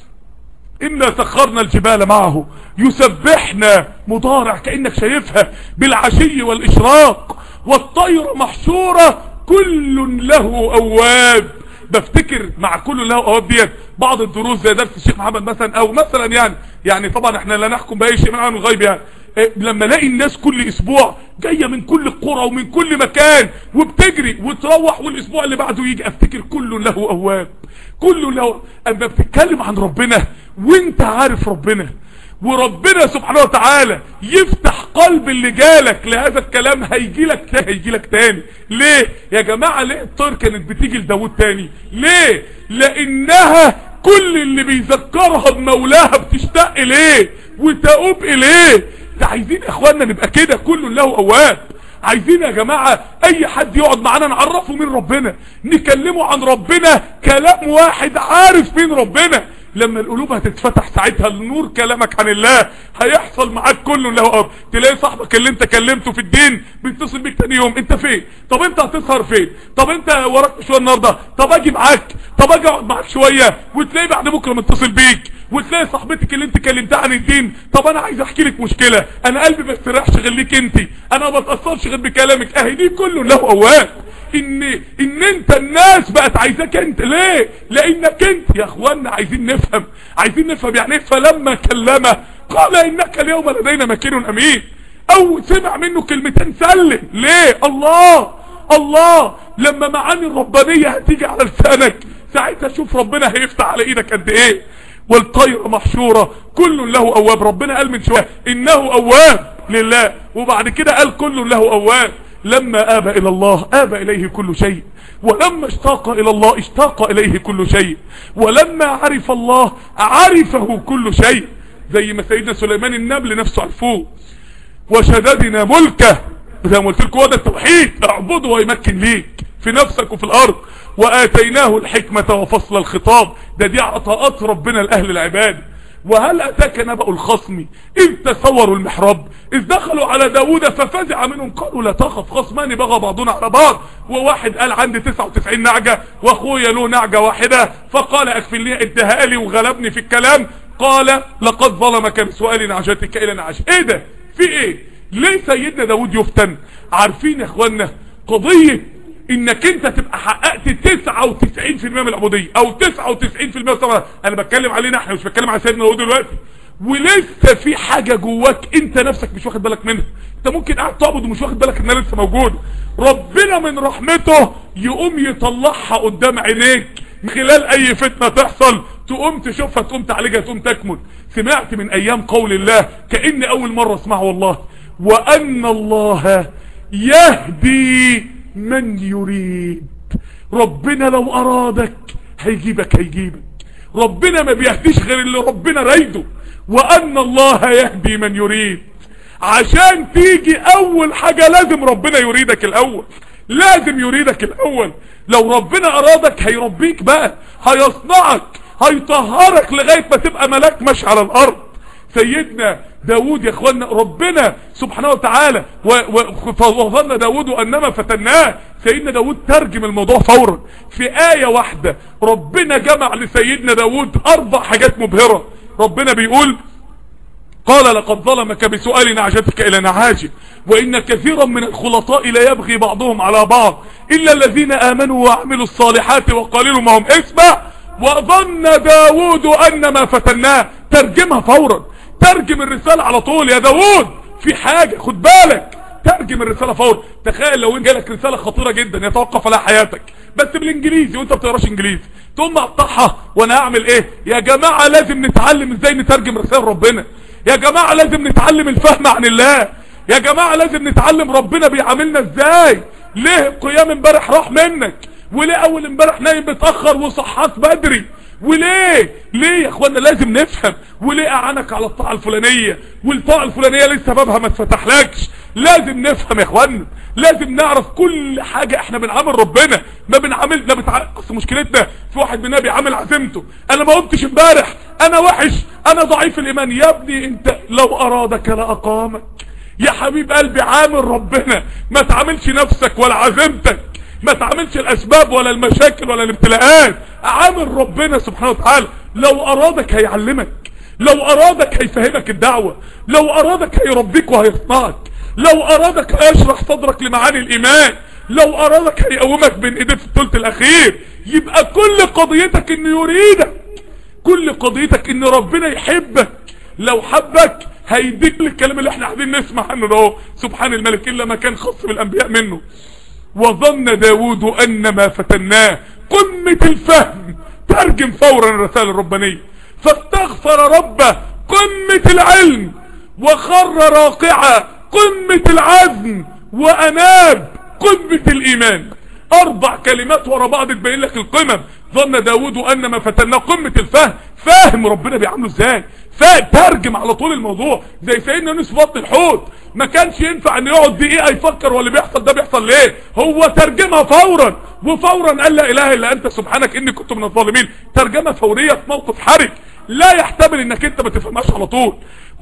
إنا سخرنا الجبال معه يسبحنا مضارع كأنك شايفها بالعشي والإشراق والطير محشورة كل له أواب بفتكر مع كل له أواب ديت بعض الدروس زي درس الشيخ محمد مثلا أو مثلا يعني يعني طبعا احنا لا نحكم بأي شيء من عن الغيب يعني إيه لما الاقي الناس كل اسبوع جاية من كل القرى ومن كل مكان وبتجري وتروح والاسبوع اللي بعده يجي افتكر كل له اواب كل له اما بتتكلم عن ربنا وانت عارف ربنا وربنا سبحانه وتعالى يفتح قلب اللي جالك لهذا الكلام هيجي لك تاني هيجي لك تاني ليه يا جماعة ليه الطير كانت بتيجي لداود تاني ليه لانها كل اللي بيذكرها بمولاها بتشتاق اليه وتؤوب اليه ده عايزين يا اخوانا نبقى كده كل له اواب عايزين يا جماعة اي حد يقعد معانا نعرفه مين ربنا نكلمه عن ربنا كلام واحد عارف مين ربنا لما القلوب هتتفتح ساعتها النور كلامك عن الله هيحصل معاك كله له اب تلاقي صاحبك اللي انت كلمته في الدين بيتصل بيك تاني يوم انت فين طب انت هتسهر فين طب انت وراك مشوار النهارده طب اجي معاك طب اجي اقعد معاك شويه وتلاقي بعد بكره متصل بيك وتلاقي صاحبتك اللي انت كلمتها عن الدين طب انا عايز احكي لك مشكله انا قلبي ما استريحش غير ليك انت انا ما بتاثرش غير بكلامك اهي دي كله له اواب ان ان انت الناس بقت عايزاك انت ليه لانك انت يا اخوانا عايزين نفهم عايزين نفهم يعني ايه فلما كلمه قال انك اليوم لدينا مكين امين او سمع منه كلمتين سلم ليه الله الله لما معاني الربانيه هتيجي على لسانك ساعتها شوف ربنا هيفتح على ايدك قد ايه والطير محشورة كل له اواب ربنا قال من شوية انه اواب لله وبعد كده قال كل له اواب لما آب إلى الله آب إليه كل شيء ولما اشتاق إلى الله اشتاق إليه كل شيء ولما عرف الله عرفه كل شيء زي ما سيدنا سليمان النبل نفسه عرفوه وشددنا ملكه زي ما قلت لكم هو ده التوحيد اعبده ويمكن ليك في نفسك وفي الأرض وآتيناه الحكمة وفصل الخطاب ده دي عطاءات ربنا لأهل العباد وهل أتاك نبأ الخصم إذ تصوروا المحراب إذ دخلوا على داود ففزع منهم قالوا لا تخف خصمان بغى بعضنا على بعض وواحد قال عندي 99 نعجة واخويا له نعجة واحدة فقال اكفلني ادها لي وغلبني في الكلام قال لقد ظلمك بسؤال نعجتك الى نعج ايه ده في ايه ليه سيدنا داود يفتن عارفين يا اخوانا قضية انك انت تبقى حققت 99% من العبودية او 99% طبعا انا بتكلم علينا احنا مش بتكلم على سيدنا داود دلوقتي ولسه في حاجة جواك انت نفسك مش واخد بالك منها انت ممكن قاعد تعبد ومش واخد بالك انها لسه موجودة ربنا من رحمته يقوم يطلعها قدام عينيك من خلال اي فتنة تحصل تقوم تشوفها تقوم تعالجها تقوم تكمل سمعت من ايام قول الله كأن اول مرة اسمعه والله وان الله يهدي من يريد ربنا لو ارادك هيجيبك هيجيبك ربنا ما بيهديش غير اللي ربنا رايده وان الله يهدي من يريد عشان تيجي اول حاجة لازم ربنا يريدك الاول لازم يريدك الاول لو ربنا ارادك هيربيك بقى هيصنعك هيطهرك لغاية ما تبقى ملاك ماشي على الارض سيدنا داود يا اخوانا ربنا سبحانه وتعالى وظن داود انما فتناه سيدنا داود ترجم الموضوع فورا في آية واحدة ربنا جمع لسيدنا داود اربع حاجات مبهرة ربنا بيقول قال لقد ظلمك بسؤال نعجتك الى نعاجه وان كثيرا من الخلطاء لا يبغي بعضهم على بعض الا الذين امنوا وعملوا الصالحات وقليل ما هم اسمع وظن داود ان ما فتناه ترجمها فورا ترجم الرسالة على طول يا داود في حاجة خد بالك ترجم الرسالة فورا تخيل لو جالك رسالة خطيرة جدا يتوقف عليها حياتك بس بالانجليزي وانت بتقراش انجليزي تقوم مقطعها وانا اعمل ايه يا جماعة لازم نتعلم ازاي نترجم رسائل ربنا يا جماعة لازم نتعلم الفهم عن الله يا جماعة لازم نتعلم ربنا بيعاملنا ازاي ليه القيام امبارح راح منك وليه اول امبارح نايم متاخر وصحات بدري وليه ليه يا اخوانا لازم نفهم وليه اعانك على الطاعة الفلانية والطاعة الفلانية لسه بابها ما اتفتحلكش لازم نفهم يا اخوانا لازم نعرف كل حاجة احنا بنعامل ربنا ما بنعامل لا بتع... اصل مشكلتنا في واحد مننا بيعامل عزيمته انا ما قمتش امبارح انا وحش انا ضعيف الايمان يا ابني انت لو ارادك لاقامك يا حبيب قلبي عامل ربنا ما تعاملش نفسك ولا عزيمتك ما تعاملش الاسباب ولا المشاكل ولا الابتلاءات عامل ربنا سبحانه وتعالى لو ارادك هيعلمك لو ارادك هيفهمك الدعوة لو ارادك هيربيك وهيصنعك لو ارادك هيشرح صدرك لمعاني الايمان لو ارادك هيقومك بين ايديه في الثلث الاخير يبقى كل قضيتك انه يريدك كل قضيتك ان ربنا يحبك لو حبك هيديك الكلام اللي احنا قاعدين نسمع عنه ده سبحان الملك الا ما كان خاص بالانبياء منه وظن داود ان ما فتناه قمة الفهم ترجم فورا الرسالة الربانية فاستغفر ربه قمة العلم وخر راقعا قمة العزم واناب قمة الايمان اربع كلمات ورا بعض تبين لك القمم ظن داود ان ما فتناه قمة الفهم فاهم ربنا بيعامله ازاي فترجم على طول الموضوع زي سيدنا يونس في بطن الحوت ما كانش ينفع ان يقعد دقيقه يفكر واللي بيحصل ده بيحصل ليه هو ترجمها فورا وفورا قال لا اله الا انت سبحانك اني كنت من الظالمين ترجمه فوريه في موقف حرج لا يحتمل انك انت ما تفهمهاش على طول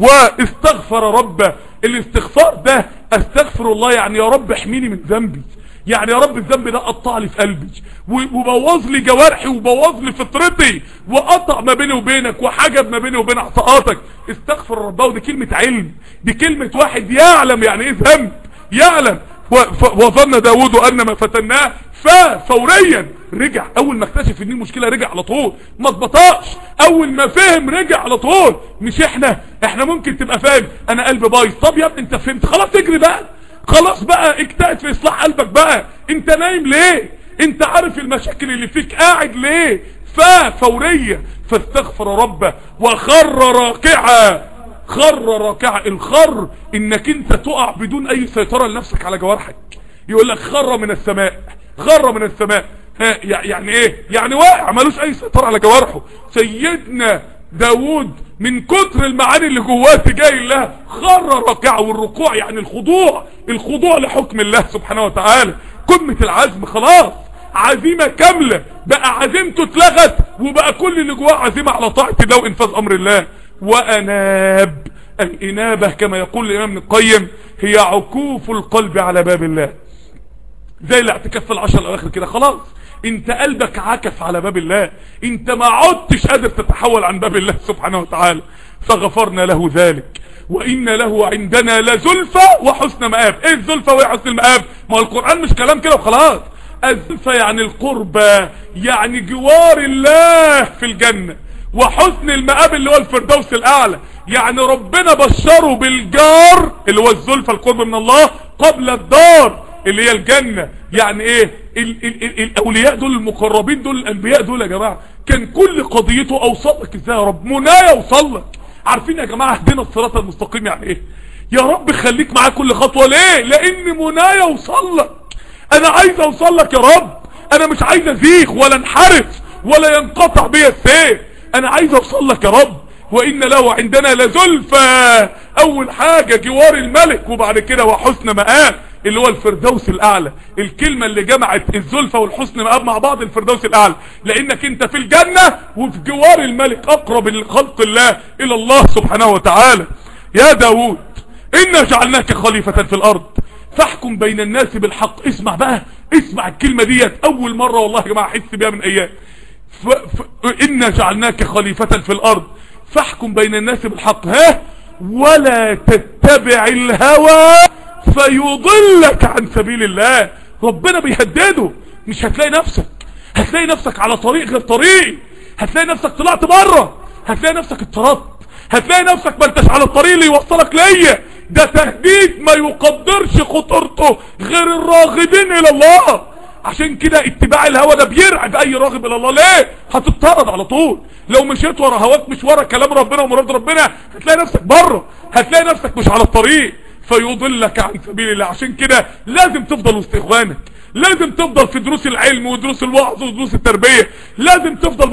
واستغفر ربه الاستغفار ده استغفر الله يعني يا رب احميني من ذنبي يعني يا رب الذنب ده قطع لي في قلبي وبوظ لي جوارحي وبوظ لي فطرتي وقطع ما بيني وبينك وحجب ما بيني وبين عطاءاتك استغفر ربه ودي كلمة علم دي كلمة واحد يعلم يعني ايه ذنب يعلم وظن داود ان ما فتناه ففوريا رجع اول ما اكتشف ان المشكله رجع على طول ما اتبطاش اول ما فهم رجع على طول مش احنا احنا ممكن تبقى فاهم انا قلبي بايظ طب يا ابني انت فهمت خلاص تجري بقى خلاص بقى اجتهد في اصلاح قلبك بقى انت نايم ليه انت عارف المشاكل اللي فيك قاعد ليه ففورية فاستغفر ربه وخر راكعا خر راكعا الخر انك انت تقع بدون اي سيطرة لنفسك على جوارحك يقول لك خر من السماء خر من السماء ها يعني ايه يعني واقع ملوش اي سيطرة على جوارحه سيدنا داود من كتر المعاني اللي جواه تجاه الله خر ركع والركوع يعني الخضوع الخضوع لحكم الله سبحانه وتعالى قمة العزم خلاص عزيمة كاملة بقى عزيمته اتلغت وبقى كل اللي جواه عزيمة على طاعة الله وانفاذ امر الله واناب الانابة كما يقول الامام ابن القيم هي عكوف القلب على باب الله زي الاعتكاف في العشر الاواخر كده خلاص انت قلبك عكف على باب الله انت ما عدتش قادر تتحول عن باب الله سبحانه وتعالى فغفرنا له ذلك وان له عندنا لزلفى وحسن مآب ايه الزلفى وايه حسن المآب ما القرآن مش كلام كده وخلاص الزلفى يعني القربة يعني جوار الله في الجنة وحسن المآب اللي هو الفردوس الاعلى يعني ربنا بشره بالجار اللي هو الزلفى القرب من الله قبل الدار اللي هي الجنة يعني ايه ال ال ال الاولياء دول المقربين دول الانبياء دول يا جماعة كان كل قضيته اوصلك ازاي يا رب منايا اوصلك عارفين يا جماعة اهدنا الصراط المستقيم يعني ايه يا رب خليك معايا كل خطوة ليه لان منايا اوصلك انا عايز اوصلك يا رب انا مش عايز ازيغ ولا انحرف ولا ينقطع بيا السير انا عايز اوصلك يا رب وان له عندنا لزلفى اول حاجة جوار الملك وبعد كده وحسن مآب اللي هو الفردوس الاعلى الكلمة اللي جمعت الزلفة والحسن مآب مع بعض الفردوس الاعلى لانك انت في الجنة وفي جوار الملك اقرب لخلق الله الى الله سبحانه وتعالى يا داود انا جعلناك خليفة في الارض فاحكم بين الناس بالحق اسمع بقى اسمع الكلمة ديت اول مرة والله يا جماعة احس بيها من ايام ف... ف... انا جعلناك خليفة في الارض فاحكم بين الناس بالحق ها ولا تتبع الهوى فيضلك عن سبيل الله ربنا بيهدده مش هتلاقي نفسك هتلاقي نفسك على طريق غير طريقي هتلاقي نفسك طلعت بره هتلاقي نفسك اتطردت هتلاقي نفسك ما انتش على الطريق اللي يوصلك ليا ده تهديد ما يقدرش خطورته غير الراغبين الى الله عشان كده اتباع الهوى ده بيرعب اي راغب الى الله ليه هتطرد على طول لو مشيت ورا هواك مش ورا كلام ربنا ومراد ربنا هتلاقي نفسك بره هتلاقي نفسك مش على الطريق فيضلك عن سبيل الله عشان كده لازم تفضل وسط اخوانك لازم تفضل في دروس العلم ودروس الوعظ ودروس التربية لازم تفضل مع الصحبة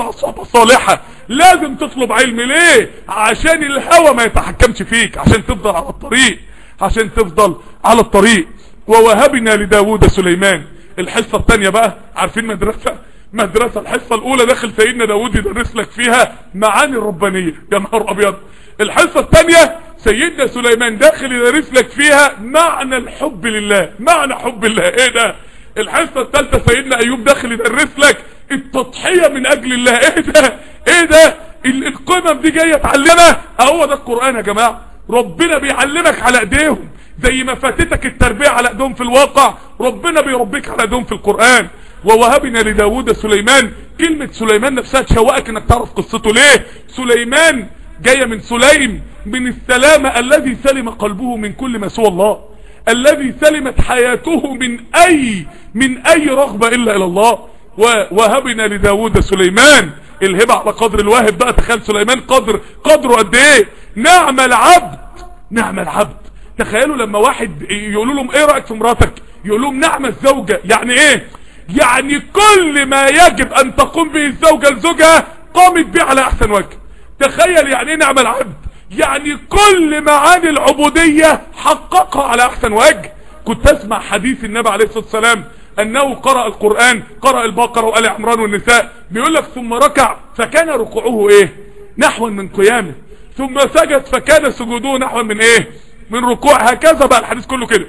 صالحة لازم تطلب علم ليه عشان الهوى ما يتحكمش فيك عشان تفضل على الطريق عشان تفضل على الطريق ووهبنا لداود سليمان الحصة التانية بقى عارفين مدرسة مدرسة الحصة الاولى داخل سيدنا داود يدرس لك فيها معاني الربانية يا نهار ابيض الحصة التانية سيدنا سليمان داخل يدرس لك فيها معنى الحب لله معنى حب الله ايه ده الحصة الثالثة سيدنا ايوب داخل يدرس لك التضحية من اجل الله ايه ده ايه ده القمم دي جاية تعلمها هو ده القرآن يا جماعة ربنا بيعلمك على ايديهم زي ما فاتتك التربية على ايديهم في الواقع ربنا بيربيك على ايديهم في القرآن ووهبنا لداود سليمان كلمة سليمان نفسها تشوقك انك تعرف قصته ليه سليمان جاية من سليم من السلامة الذي سلم قلبه من كل ما سوى الله الذي سلمت حياته من اي من اي رغبة الا الى الله ووهبنا لداود سليمان الهبة على قدر الواهب بقى تخيل سليمان قدر قدره قد ايه نعم العبد نعم العبد تخيلوا لما واحد يقولوا لهم ايه رأيك في مراتك يقول لهم نعم الزوجة يعني ايه يعني كل ما يجب ان تقوم به الزوجة لزوجها قامت به على احسن وجه تخيل يعني ايه نعم العبد يعني كل معاني العبودية حققها على احسن وجه كنت اسمع حديث النبي عليه الصلاة والسلام انه قرأ القرآن قرأ البقرة وآل عمران والنساء بيقول لك ثم ركع فكان ركوعه ايه نحو من قيامه ثم سجد فكان سجوده نحو من ايه من ركوع هكذا بقى الحديث كله كده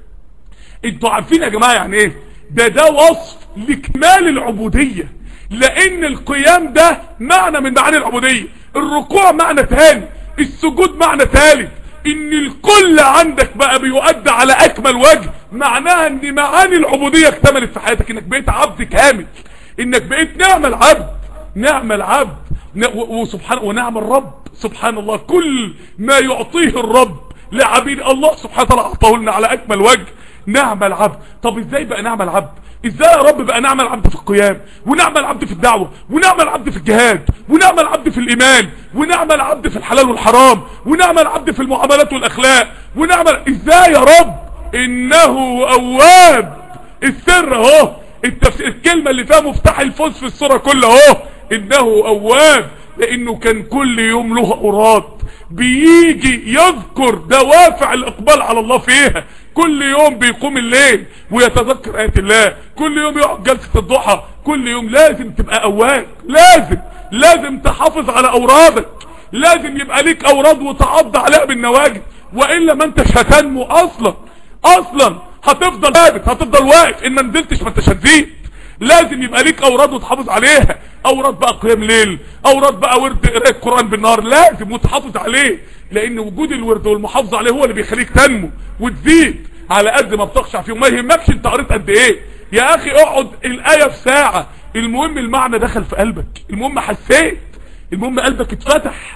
انتوا عارفين يا جماعة يعني ايه ده ده وصف لكمال العبودية لان القيام ده معنى من معاني العبودية الركوع معنى تاني السجود معنى تالت ان الكل عندك بقى بيؤدى على اكمل وجه معناها ان معاني العبودية اكتملت في حياتك انك بقيت عبد كامل انك بقيت نعم العبد نعم العبد وسبحان ونعم الرب سبحان الله كل ما يعطيه الرب لعبيد الله سبحانه وتعالى اعطاه لنا على اكمل وجه نعم العبد طب ازاي بقى نعم العبد ازاي يا رب بقى نعم العبد في القيام ونعم العبد في الدعوة ونعم العبد في الجهاد ونعم العبد في الايمان ونعم العبد في الحلال والحرام ونعم العبد في المعاملات والاخلاق ونعم ازاي يا رب انه اواب السر اهو التفسير الكلمة اللي فيها مفتاح الفوز في الصورة كلها اهو انه اواب لانه كان كل يوم له اوراد بيجي يذكر دوافع الاقبال على الله فيها كل يوم بيقوم الليل ويتذكر آيات الله كل يوم يقعد جلسة الضحى كل يوم لازم تبقى أواك لازم لازم تحافظ على أورادك لازم يبقى ليك أوراد وتعض عليها بالنواجد وإلا ما انتش هتنمو أصلا أصلا هتفضل ثابت هتفضل واقف إن ما نزلتش ما انتش هتزيد لازم يبقى ليك أوراد وتحافظ عليها أوراد بقى قيام ليل أوراد بقى ورد قراءة القرآن بالنهار لازم وتحافظ عليه لان وجود الورد والمحافظة عليه هو اللي بيخليك تنمو وتزيد على قد ما بتخشع فيه وما يهمكش انت قريت قد ايه يا اخي اقعد الاية في ساعة المهم المعنى دخل في قلبك المهم حسيت المهم قلبك اتفتح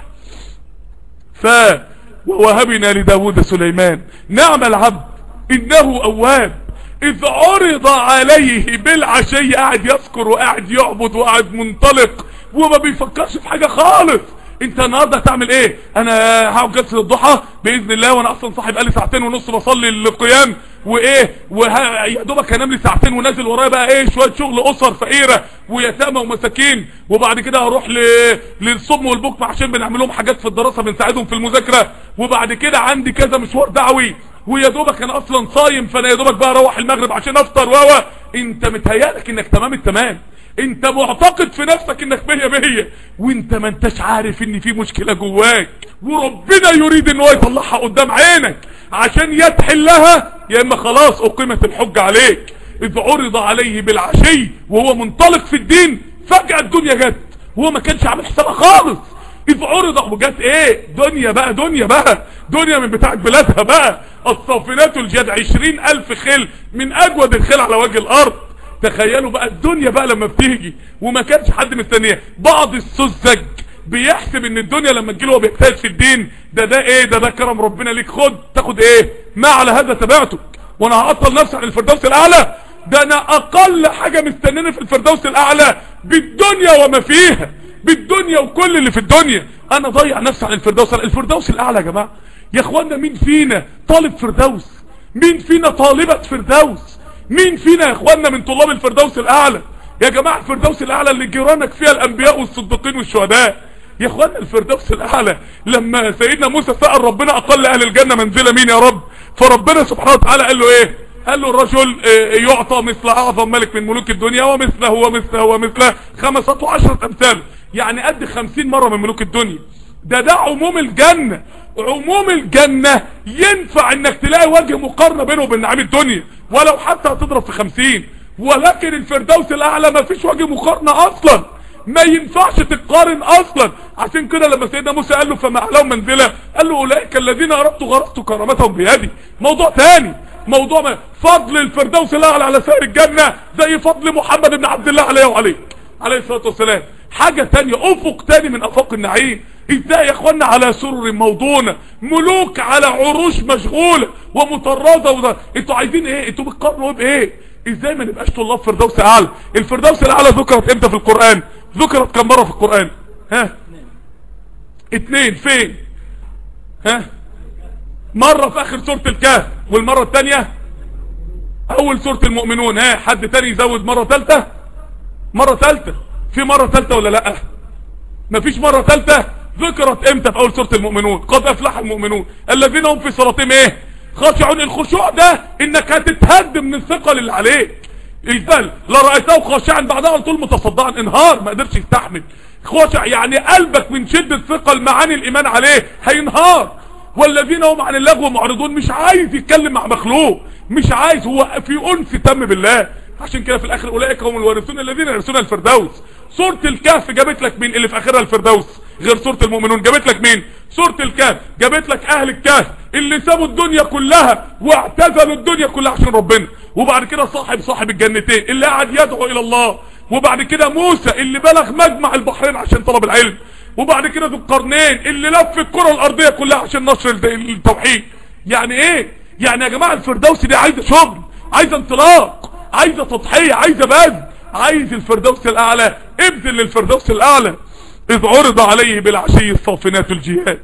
ف ووهبنا لداود سليمان نعم العبد انه اواب اذ عرض عليه بالعشي قاعد يذكر وقاعد يعبد وقاعد منطلق وما بيفكرش في حاجة خالص انت النهارده هتعمل ايه انا هقعد جلسه الضحى باذن الله وانا اصلا صاحي بقالي ساعتين ونص بصلي القيام وايه وه... يا دوبك هنام لي ساعتين ونازل ورايا بقى ايه شويه شغل اسر فقيره ويتامى ومساكين وبعد كده هروح ل... للصم والبكم عشان بنعمل لهم حاجات في الدراسه بنساعدهم في المذاكره وبعد كده عندي كذا مشوار دعوي ويا دوبك انا اصلا صايم فانا يا دوبك بقى اروح المغرب عشان افطر و انت متهيألك انك تمام التمام انت معتقد في نفسك انك مية مية وانت ما انتش عارف ان في مشكلة جواك وربنا يريد ان هو يطلعها قدام عينك عشان يتحلها يا اما خلاص اقيمت الحجة عليك اذ عرض عليه بالعشي وهو منطلق في الدين فجأة الدنيا جت وهو ما كانش عامل حسابها خالص اذ عرض وجت ايه دنيا بقى دنيا بقى دنيا من بتاعت بلادها بقى الصافنات الجد عشرين الف خيل من اجود الخيل على وجه الارض تخيلوا بقى الدنيا بقى لما بتيجي وما كانش حد مستنيها بعض السذج بيحسب ان الدنيا لما تجيله هو بيجتهد في الدين ده ده ايه ده ده كرم ربنا ليك خد تاخد ايه ما على هذا تبعتك وانا هعطل نفسي عن الفردوس الاعلى ده انا اقل حاجة مستنيني في الفردوس الاعلى بالدنيا وما فيها بالدنيا وكل اللي في الدنيا انا ضيع نفسي عن الفردوس الفردوس الاعلى يا جماعة يا اخوانا مين فينا طالب فردوس مين فينا طالبة فردوس مين فينا يا اخوانا من طلاب الفردوس الاعلى يا جماعة الفردوس الاعلى اللي جيرانك فيها الانبياء والصديقين والشهداء يا اخوانا الفردوس الاعلى لما سيدنا موسى سأل ربنا اقل اهل الجنة منزلة مين يا رب فربنا سبحانه وتعالى قال له ايه قال له الرجل يعطى مثل اعظم ملك من ملوك الدنيا ومثله ومثله ومثله خمسة وعشرة امثال يعني قد خمسين مرة من ملوك الدنيا ده ده عموم الجنة عموم الجنة ينفع انك تلاقي وجه مقارنة بينه وبين نعيم الدنيا ولو حتى هتضرب في خمسين ولكن الفردوس الاعلى ما فيش وجه مقارنة اصلا ما ينفعش تقارن اصلا عشان كده لما سيدنا موسى قال له فما اعلهم منزله قال له اولئك الذين اردت غرقت كرامتهم بيدي موضوع تاني موضوع ما فضل الفردوس الاعلى على سائر الجنه زي فضل محمد بن عبد الله عليه وعليه عليه الصلاه والسلام حاجه تانية افق تاني من افاق النعيم ازاي يا اخوانا على سرر موضونه ملوك على عروش مشغوله ومطرده وده انتوا عايزين ايه انتوا بتقارنوا بايه ازاي ما نبقاش طلاب فردوس اعلى الفردوس الاعلى ذكرت امتى في القران ذكرت كم مرة في القرآن ها اتنين فين ها مرة في اخر سورة الكهف والمرة التانية اول سورة المؤمنون ها حد تاني يزود مرة تالتة مرة تالتة في مرة تالتة ولا لا مفيش مرة تالتة ذكرت امتى في اول سورة المؤمنون قد افلح المؤمنون الذين هم في صلاتهم ايه خاشعون الخشوع ده انك هتتهدم من الثقل اللي عليك الجبل لرأيته خاشعا بعدها على طول متصدعا انهار ما قدرش يستحمل خاشع يعني قلبك من شدة ثقل معاني الايمان عليه هينهار والذين هم عن اللغو معرضون مش عايز يتكلم مع مخلوق مش عايز هو في انس تم بالله عشان كده في الاخر اولئك هم الوارثون الذين يرثون الفردوس سورة الكهف جابت لك مين اللي في اخرها الفردوس غير سورة المؤمنون جابت لك مين سورة الكهف جابت لك اهل الكهف اللي سابوا الدنيا كلها واعتزلوا الدنيا كلها عشان ربنا وبعد كده صاحب صاحب الجنتين اللي قعد يدعو الى الله وبعد كده موسى اللي بلغ مجمع البحرين عشان طلب العلم وبعد كده ذو القرنين اللي لف الكرة الارضية كلها عشان نشر التوحيد يعني ايه يعني يا جماعة الفردوس دي عايزة شغل عايزة انطلاق عايزة تضحية عايزة بذل عايز الفردوس الاعلى ابذل للفردوس الاعلى اذ عرض عليه بالعشي الصافنات الجهاد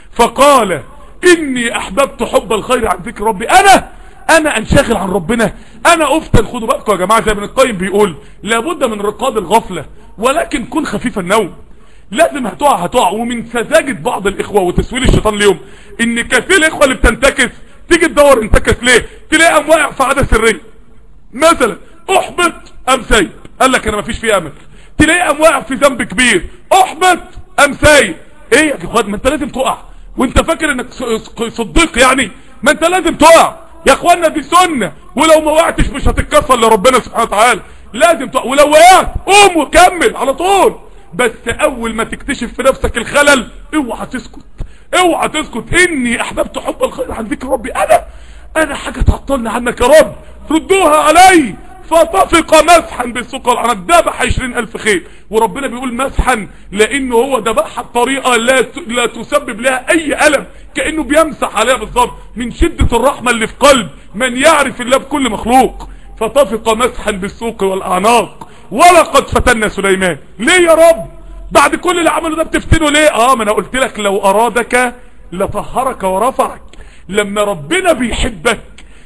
فقال اني احببت حب الخير عن ذكر ربي انا انا انشغل عن ربنا انا افتن خدوا بالكم يا جماعه زي ابن القيم بيقول لابد من رقاد الغفله ولكن كن خفيف النوم لازم هتقع هتقع ومن سذاجه بعض الاخوه وتسويل الشيطان ليهم ان كثير الاخوه اللي بتنتكس تيجي تدور انتكس ليه تلاقي قام واقع في عاده سريه مثلا احبط ام سايب قال لك انا مفيش فيه امل تلاقي قام واقع في ذنب كبير احبط ام سايب ايه يا اخوان ما انت لازم تقع وانت فاكر انك صديق يعني ما انت لازم تقع يا اخوانا دي سنة ولو ما وقعتش مش هتتكسر لربنا سبحانه وتعالى لازم تقع ولو وقعت قوم وكمل على طول بس اول ما تكتشف في نفسك الخلل اوعى تسكت اوعى تسكت اني احببت حب الخير عن ذكر ربي انا انا حاجة تعطلني عنك يا رب ردوها علي فطفق مسحا بالسوق العنب ذبح عشرين الف خيل وربنا بيقول مسحا لانه هو ذبحها بطريقة لا, لا تسبب لها اي الم كأنه بيمسح عليها بالظبط من شدة الرحمة اللي في قلب من يعرف الله بكل مخلوق فطفق مسحا بالسوق والاعناق ولقد فتنا سليمان ليه يا رب بعد كل اللي عمله ده بتفتنه ليه اه ما انا قلت لك لو ارادك لطهرك ورفعك لما ربنا بيحبك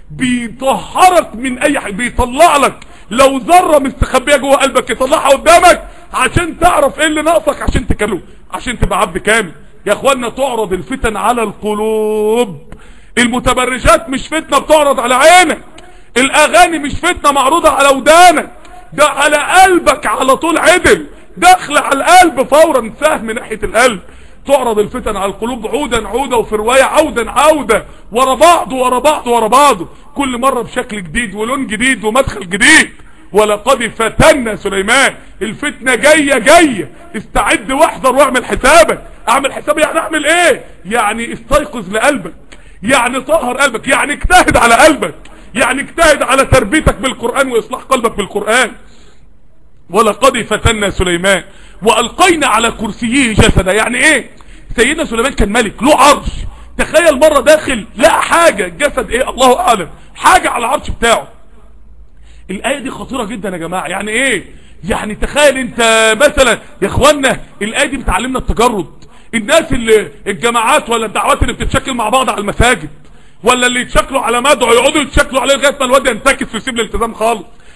بيطهرك من اي حاجه بيطلع لك لو ذره مستخبيه جوه قلبك يطلعها قدامك عشان تعرف ايه اللي ناقصك عشان تكلمه عشان تبقى عبد كامل يا اخوانا تعرض الفتن على القلوب المتبرجات مش فتنه بتعرض على عينك الاغاني مش فتنه معروضه على ودانك ده على قلبك على طول عدل داخل على القلب فورا سهم ناحيه القلب تعرض الفتن على القلوب عودا عودا وفي رواية عودا عودا ورا بعض ورا بعض ورا بعض كل مرة بشكل جديد ولون جديد ومدخل جديد ولقد فتنا سليمان الفتنة جاية جاية استعد واحذر واعمل حسابك اعمل حسابي يعني اعمل ايه يعني استيقظ لقلبك يعني طهر قلبك يعني اجتهد على قلبك يعني اجتهد على تربيتك بالقرآن واصلاح قلبك بالقرآن ولقد فتنا سليمان والقينا على كرسيه جسدا يعني ايه سيدنا سليمان كان ملك له عرش تخيل مرة داخل لقى حاجة جسد ايه الله اعلم حاجة على العرش بتاعه الاية دي خطيرة جدا يا جماعة يعني ايه يعني تخيل انت مثلا يا اخوانا الاية دي بتعلمنا التجرد الناس اللي الجماعات ولا الدعوات اللي بتتشكل مع بعض على المساجد ولا اللي يتشكلوا على مدعو يقعدوا يتشكلوا عليه لغايه ما الواد ينتكس ويسيب الالتزام خالص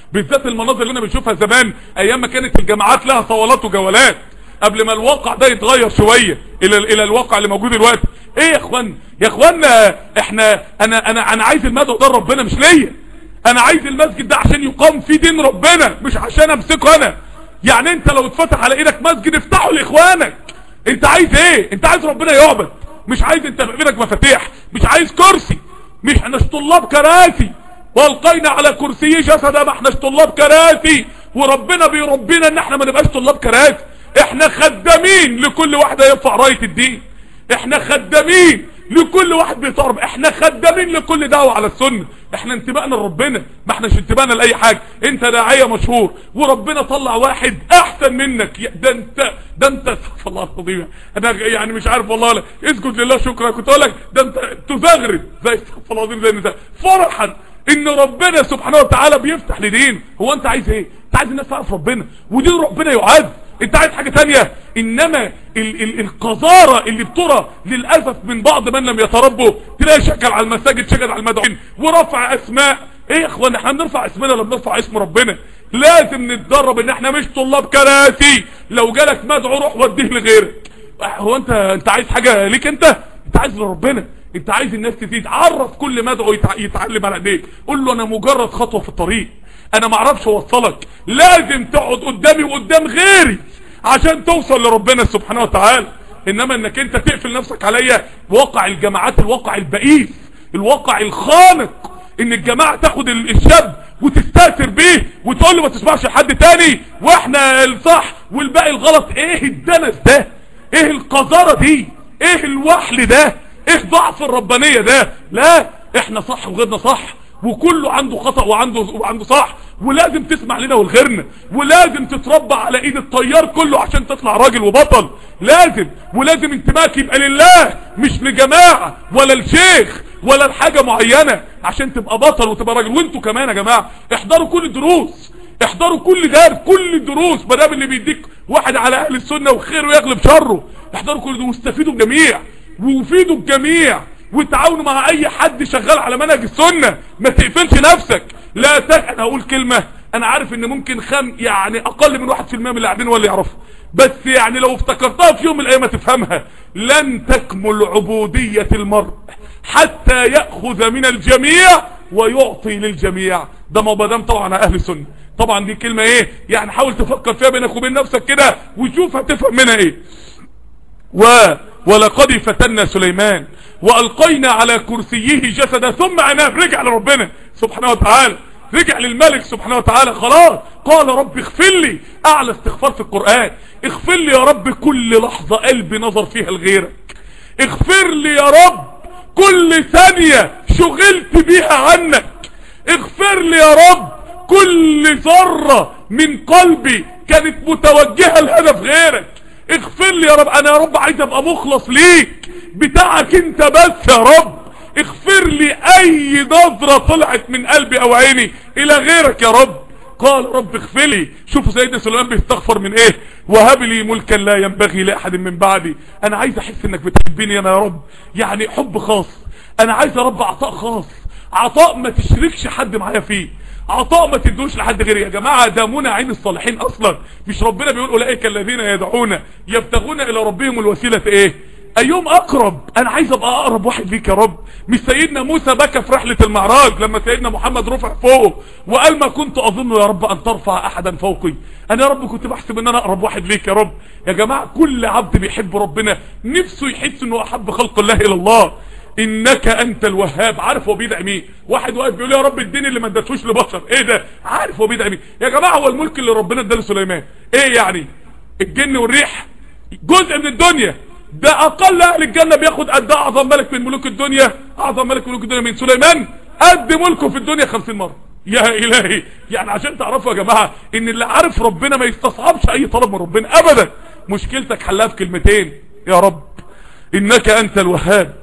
بالذات المناظر اللي انا بنشوفها زمان ايام ما كانت الجامعات لها صولات وجولات قبل ما الواقع ده يتغير شوية الى الى الواقع اللي موجود دلوقتي ايه يا اخوان يا اخوانا احنا انا انا انا عايز المدعو ده ربنا مش ليا انا عايز المسجد ده عشان يقام فيه دين ربنا مش عشان امسكه انا يعني انت لو اتفتح على ايدك مسجد افتحه لاخوانك انت عايز ايه انت عايز ربنا يعبد مش عايز انت في ايدك مفاتيح مش عايز كرسي مش احناش طلاب كراسي والقينا على كرسي جسدا ما احناش طلاب كراسي وربنا بيربينا ان احنا ما نبقاش طلاب كراسي احنا خدامين لكل واحدة يرفع راية الدين احنا خدامين لكل واحد بيتقرب احنا خدامين لكل دعوة على السنة احنا انتباهنا لربنا ما احناش انتباهنا لاي حاجة انت داعية مشهور وربنا طلع واحد احسن منك يا- ده انت ده انت استغفر الله العظيم انا يعني مش عارف والله لا اسجد لله شكرا كنت اقول لك ده انت تزغرب زي استغفر الله العظيم زي النساء فرحا ان ربنا سبحانه وتعالى بيفتح لدين هو انت عايز ايه انت عايز الناس تعرف ربنا ودين ربنا يعاد انت عايز حاجة تانية انما ال ال القذارة اللي بترى للأسف من بعض من لم يتربوا تلاقي شكل على المساجد شكل على المدعوين ورفع اسماء ايه يا اخوان احنا بنرفع اسمنا ولا بنرفع اسم ربنا لازم نتدرب ان احنا مش طلاب كراسي لو جالك مدعو روح وديه لغيرك هو انت انت عايز حاجة ليك انت انت عايز لربنا انت عايز الناس تزيد عرف كل مدعو يتع... يتعلم على ايديك قول له انا مجرد خطوة في الطريق انا ما اعرفش اوصلك لازم تقعد قدامي وقدام غيري عشان توصل لربنا سبحانه وتعالى انما انك انت تقفل نفسك عليا واقع الجماعات الواقع البئيس الواقع الخانق ان الجماعة تاخد ال- الشاب وتستاثر بيه وتقول له ما تسمعش لحد تاني واحنا الصح والباقي الغلط ايه الدنس ده ايه القذارة دي ايه الوحل ده ايه ضعف الربانية ده لا احنا صح وغيرنا صح وكله عنده خطأ وعنده وعنده صح ولازم تسمع لنا ولغيرنا ولازم تتربى على ايد الطيار كله عشان تطلع راجل وبطل لازم ولازم انتماك يبقى لله مش لجماعة ولا الشيخ ولا لحاجة معينة عشان تبقى بطل وتبقى راجل وانتوا كمان يا جماعة احضروا كل الدروس احضروا كل درس كل الدروس ما دام اللي بيديك واحد على اهل السنة وخيره يغلب شره احضروا كل دروس واستفيدوا الجميع وفيدوا الجميع وتعاونوا مع اي حد شغال على منهج السنة ما تقفلش نفسك لا تك... انا هقول كلمة انا عارف ان ممكن خم يعني اقل من واحد في المية من اللي قاعدين ولا يعرفها بس يعني لو افتكرتها في يوم من الايام تفهمها لن تكمل عبودية المرء حتى يأخذ من الجميع ويعطي للجميع ده ما دام طبعا على اهل السنة طبعا دي كلمة ايه يعني حاول تفكر فيها بينك وبين نفسك كده وشوف هتفهم منها ايه و ولقد فتنا سليمان والقينا على كرسيه جسدا ثم اناب رجع لربنا سبحانه وتعالى رجع للملك سبحانه وتعالى خلاص قال رب اغفر لي اعلى استغفار في القرآن اغفر لي يا رب كل لحظة قلبي نظر فيها لغيرك اغفر لي يا رب كل ثانية شغلت بيها عنك اغفر لي يا رب كل ذرة من قلبي كانت متوجهة لهدف غيرك اغفر لي يا رب انا يا رب عايز ابقى مخلص ليك بتاعك انت بس يا رب اغفر لي اي نظرة طلعت من قلبي او عيني الى غيرك يا رب قال رب اغفر لي شوفوا سيدنا سليمان بيستغفر من ايه وهب لي ملكا لا ينبغي لاحد من بعدي انا عايز احس انك بتحبني انا يا رب يعني حب خاص انا عايز يا رب عطاء خاص عطاء ما تشركش حد معايا فيه عطاء ما تدوش لحد غيري يا جماعة ده منى عين الصالحين اصلا مش ربنا بيقول اولئك الذين يدعون يبتغون الى ربهم الوسيلة ايه ايوم اقرب انا عايز ابقى اقرب واحد ليك يا رب مش سيدنا موسى بكى في رحلة المعراج لما سيدنا محمد رفع فوقه وقال ما كنت اظن يا رب ان ترفع احدا فوقي انا يا رب كنت بحسب ان انا اقرب واحد ليك يا رب يا جماعة كل عبد بيحب ربنا نفسه يحس انه احب خلق الله الى الله انك انت الوهاب عارف هو بيدعي مين واحد واقف بيقول يا رب الدين اللي ما ادتوش لبشر ايه ده عارف هو بيدعي مين يا جماعه هو الملك اللي ربنا اداه لسليمان ايه يعني الجن والريح جزء من الدنيا ده اقل اهل الجنه بياخد قد اعظم ملك من ملوك الدنيا اعظم ملك من ملوك الدنيا من سليمان قد ملكه في الدنيا 50 مره يا الهي يعني عشان تعرفوا يا جماعه ان اللي عارف ربنا ما يستصعبش اي طلب من ربنا ابدا مشكلتك حلها بكلمتين يا رب انك انت الوهاب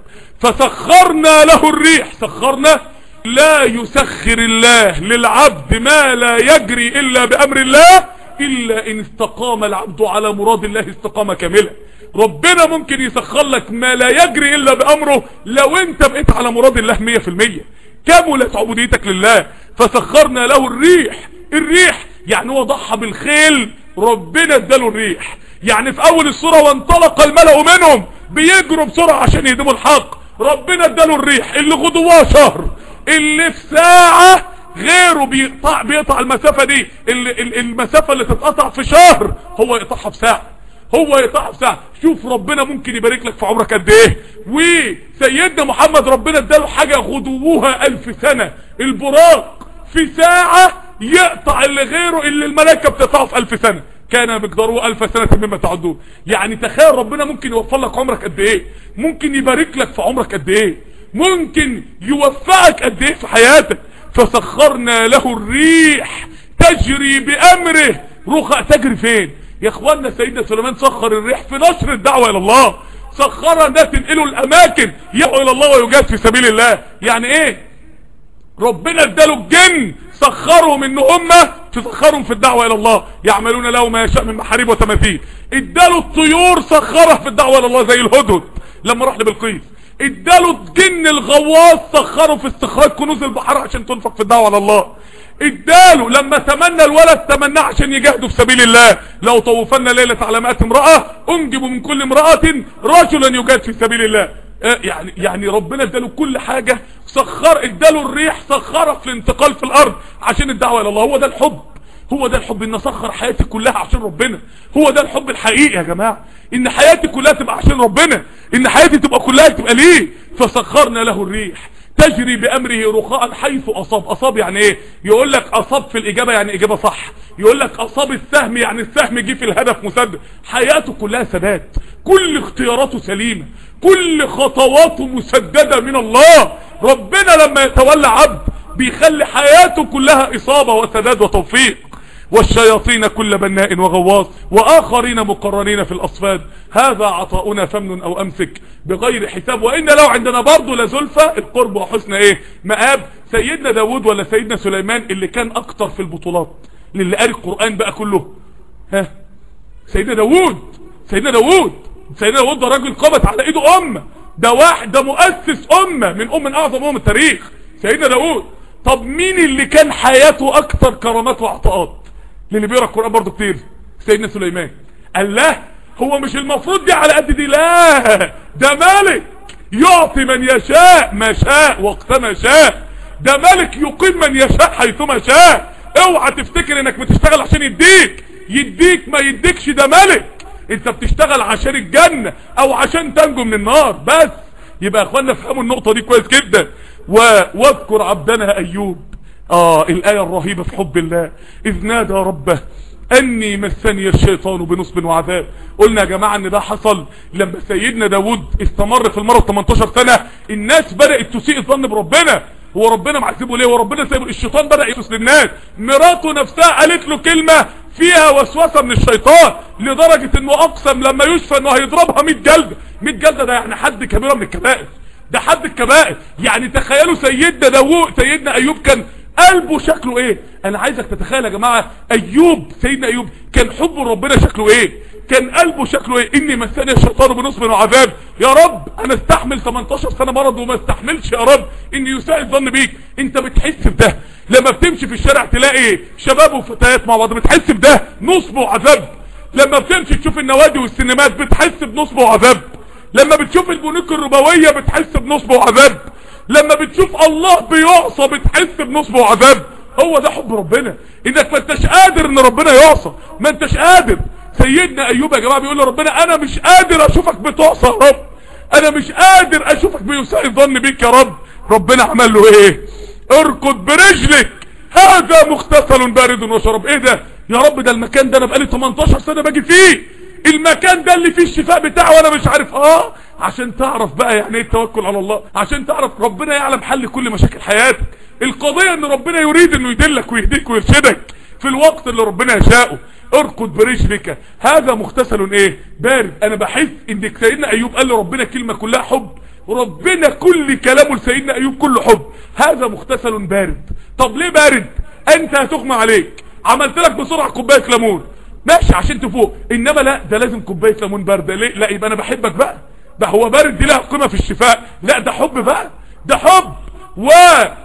فسخرنا له الريح سخرنا لا يسخر الله للعبد ما لا يجري الا بامر الله الا ان استقام العبد على مراد الله استقامة كاملة ربنا ممكن يسخر لك ما لا يجري الا بامره لو انت بقيت على مراد الله مية في المية كملت عبوديتك لله فسخرنا له الريح الريح يعني هو ضحى بالخيل ربنا اداله الريح يعني في اول السورة وانطلق الملأ منهم بيجروا بسرعة عشان يهدموا الحق ربنا اداله الريح اللي غدواه شهر اللي في ساعة غيره بيقطع بيقطع المسافة دي اللي المسافة اللي تتقطع في شهر هو يقطعها في ساعة هو يقطعها في ساعة شوف ربنا ممكن يبارك لك في عمرك قد ايه وسيدنا محمد ربنا اداله حاجة غدوها الف سنة البراق في ساعة يقطع اللي غيره اللي الملائكة بتقطعه في الف سنة كان مقداره الف سنة مما تعدون يعني تخيل ربنا ممكن يوفر لك عمرك قد ايه ممكن يبارك لك في عمرك قد ايه ممكن يوفقك قد ايه في حياتك فسخرنا له الريح تجري بامره رخاء تجري فين يا اخوانا سيدنا سليمان سخر الريح في نشر الدعوة الى الله سخرها انها تنقله الاماكن يدعو الى الله ويجاهد في سبيل الله يعني ايه ربنا اداله الجن سخرهم ان هم تسخرهم في الدعوة الى الله يعملون له ما يشاء من محاريب وتماثيل اداله الطيور سخرها في الدعوة الى الله زي الهدهد لما راح لبلقيس اداله الجن الغواص سخره في استخراج كنوز البحر عشان تنفق في الدعوة على الله اداله لما تمنى الولد تمناه عشان يجاهدوا في سبيل الله لو طوفنا ليلة على مئة امرأة انجبوا من كل امرأة رجلا يجاهد في سبيل الله اه يعني يعني ربنا اداله كل حاجة سخر اداله الريح سخرها في الانتقال في الارض عشان الدعوة الى الله هو ده الحب هو ده الحب ان اسخر حياتي كلها عشان ربنا هو ده الحب الحقيقي يا جماعة ان حياتي كلها تبقى عشان ربنا ان حياتي تبقى كلها تبقى ليه فسخرنا له الريح تجري بامره رخاء حيث اصاب اصاب يعني ايه يقول لك اصاب في الاجابة يعني اجابة صح يقول لك اصاب السهم يعني السهم جه في الهدف مسدد حياته كلها ثبات كل اختياراته سليمة كل خطواته مسددة من الله ربنا لما يتولى عبد بيخلي حياته كلها اصابة وسداد وتوفيق والشياطين كل بناء وغواص واخرين مقررين في الاصفاد هذا عطاؤنا فمن او امسك بغير حساب وان لو عندنا برضه لزلفة القرب وحسن ايه مآب سيدنا داود ولا سيدنا سليمان اللي كان اكتر في البطولات للي قاري القرآن بقى كله ها سيدنا داود سيدنا داود سيدنا داود ده راجل قامت على ايده امه ده واحد ده مؤسس امه من ام من اعظم امم التاريخ سيدنا داود طب مين اللي كان حياته اكتر كرامات وعطاءات للي بيقرا القران برضه كتير سيدنا سليمان قال لا هو مش المفروض دي على قد دي لا ده ملك يعطي من يشاء ما شاء وقت ما شاء ده ملك يقيم من يشاء حيثما شاء اوعى تفتكر انك بتشتغل عشان يديك يديك ما يديكش ده ملك انت بتشتغل عشان الجنة او عشان تنجو من النار بس يبقى يا اخوانا افهموا النقطة دي كويس جدا و... واذكر عبدنا ايوب اه الاية الرهيبة في حب الله اذ نادى ربه اني مسني الشيطان بنصب وعذاب قلنا يا جماعة ان ده حصل لما سيدنا داود استمر في المرض 18 سنة الناس بدأت تسيء الظن بربنا هو ربنا معذبه ليه وربنا سايبه الشيطان بدأ يوسوس للناس مراته نفسها قالت له كلمة فيها وسوسة من الشيطان لدرجة انه اقسم لما يشفى انه هيضربها 100 جلدة 100 جلدة ده يعني حد كبيرة من الكبائر ده حد الكبائر يعني تخيلوا سيدنا داوود سيدنا ايوب كان قلبه شكله ايه انا عايزك تتخيل يا جماعة ايوب سيدنا ايوب كان حب ربنا شكله ايه كان قلبه شكله ايه اني مسني الشيطان بنصب وعذاب يا رب انا استحمل 18 سنة مرض وما استحملش يا رب اني يساء الظن بيك انت بتحس بده لما بتمشي في الشارع تلاقي شباب وفتيات مع بعض بتحس بده نصب وعذاب لما بتمشي تشوف النوادي والسينمات بتحس بنصب وعذاب لما بتشوف البنوك الربوية بتحس بنصب وعذاب لما بتشوف الله بيعصى بتحس بنصب وعذاب هو ده حب ربنا انك ما انتش قادر ان ربنا يعصى ما انتش قادر سيدنا ايوب يا جماعة بيقول لربنا انا مش قادر اشوفك بتعصى يا رب انا مش قادر اشوفك بيساء الظن بيك يا رب ربنا عمل له ايه اركض برجلك هذا مغتسل بارد وشرب ايه ده يا رب ده المكان ده انا بقالي 18 سنة باجي فيه المكان ده اللي فيه الشفاء بتاعه وانا مش عارف اه عشان تعرف بقى يعني ايه التوكل على الله عشان تعرف ربنا يعلم حل كل مشاكل حياتك القضية ان ربنا يريد انه يدلك ويهديك ويرشدك في الوقت اللي ربنا يشاءه اركض برجلك هذا مغتسل ايه بارد انا بحس ان سيدنا ايوب قال لربنا كلمة كلها حب ربنا كل كلامه لسيدنا ايوب كله حب هذا مغتسل بارد طب ليه بارد انت هتغمى عليك عملت لك بسرعة كوباية ليمون ماشي عشان تفوق انما لا ده لازم كوبايه ليمون بارده ليه لا يبقى انا بحبك بقى ده هو بارد دي لها قيمه في الشفاء لا ده حب بقى ده حب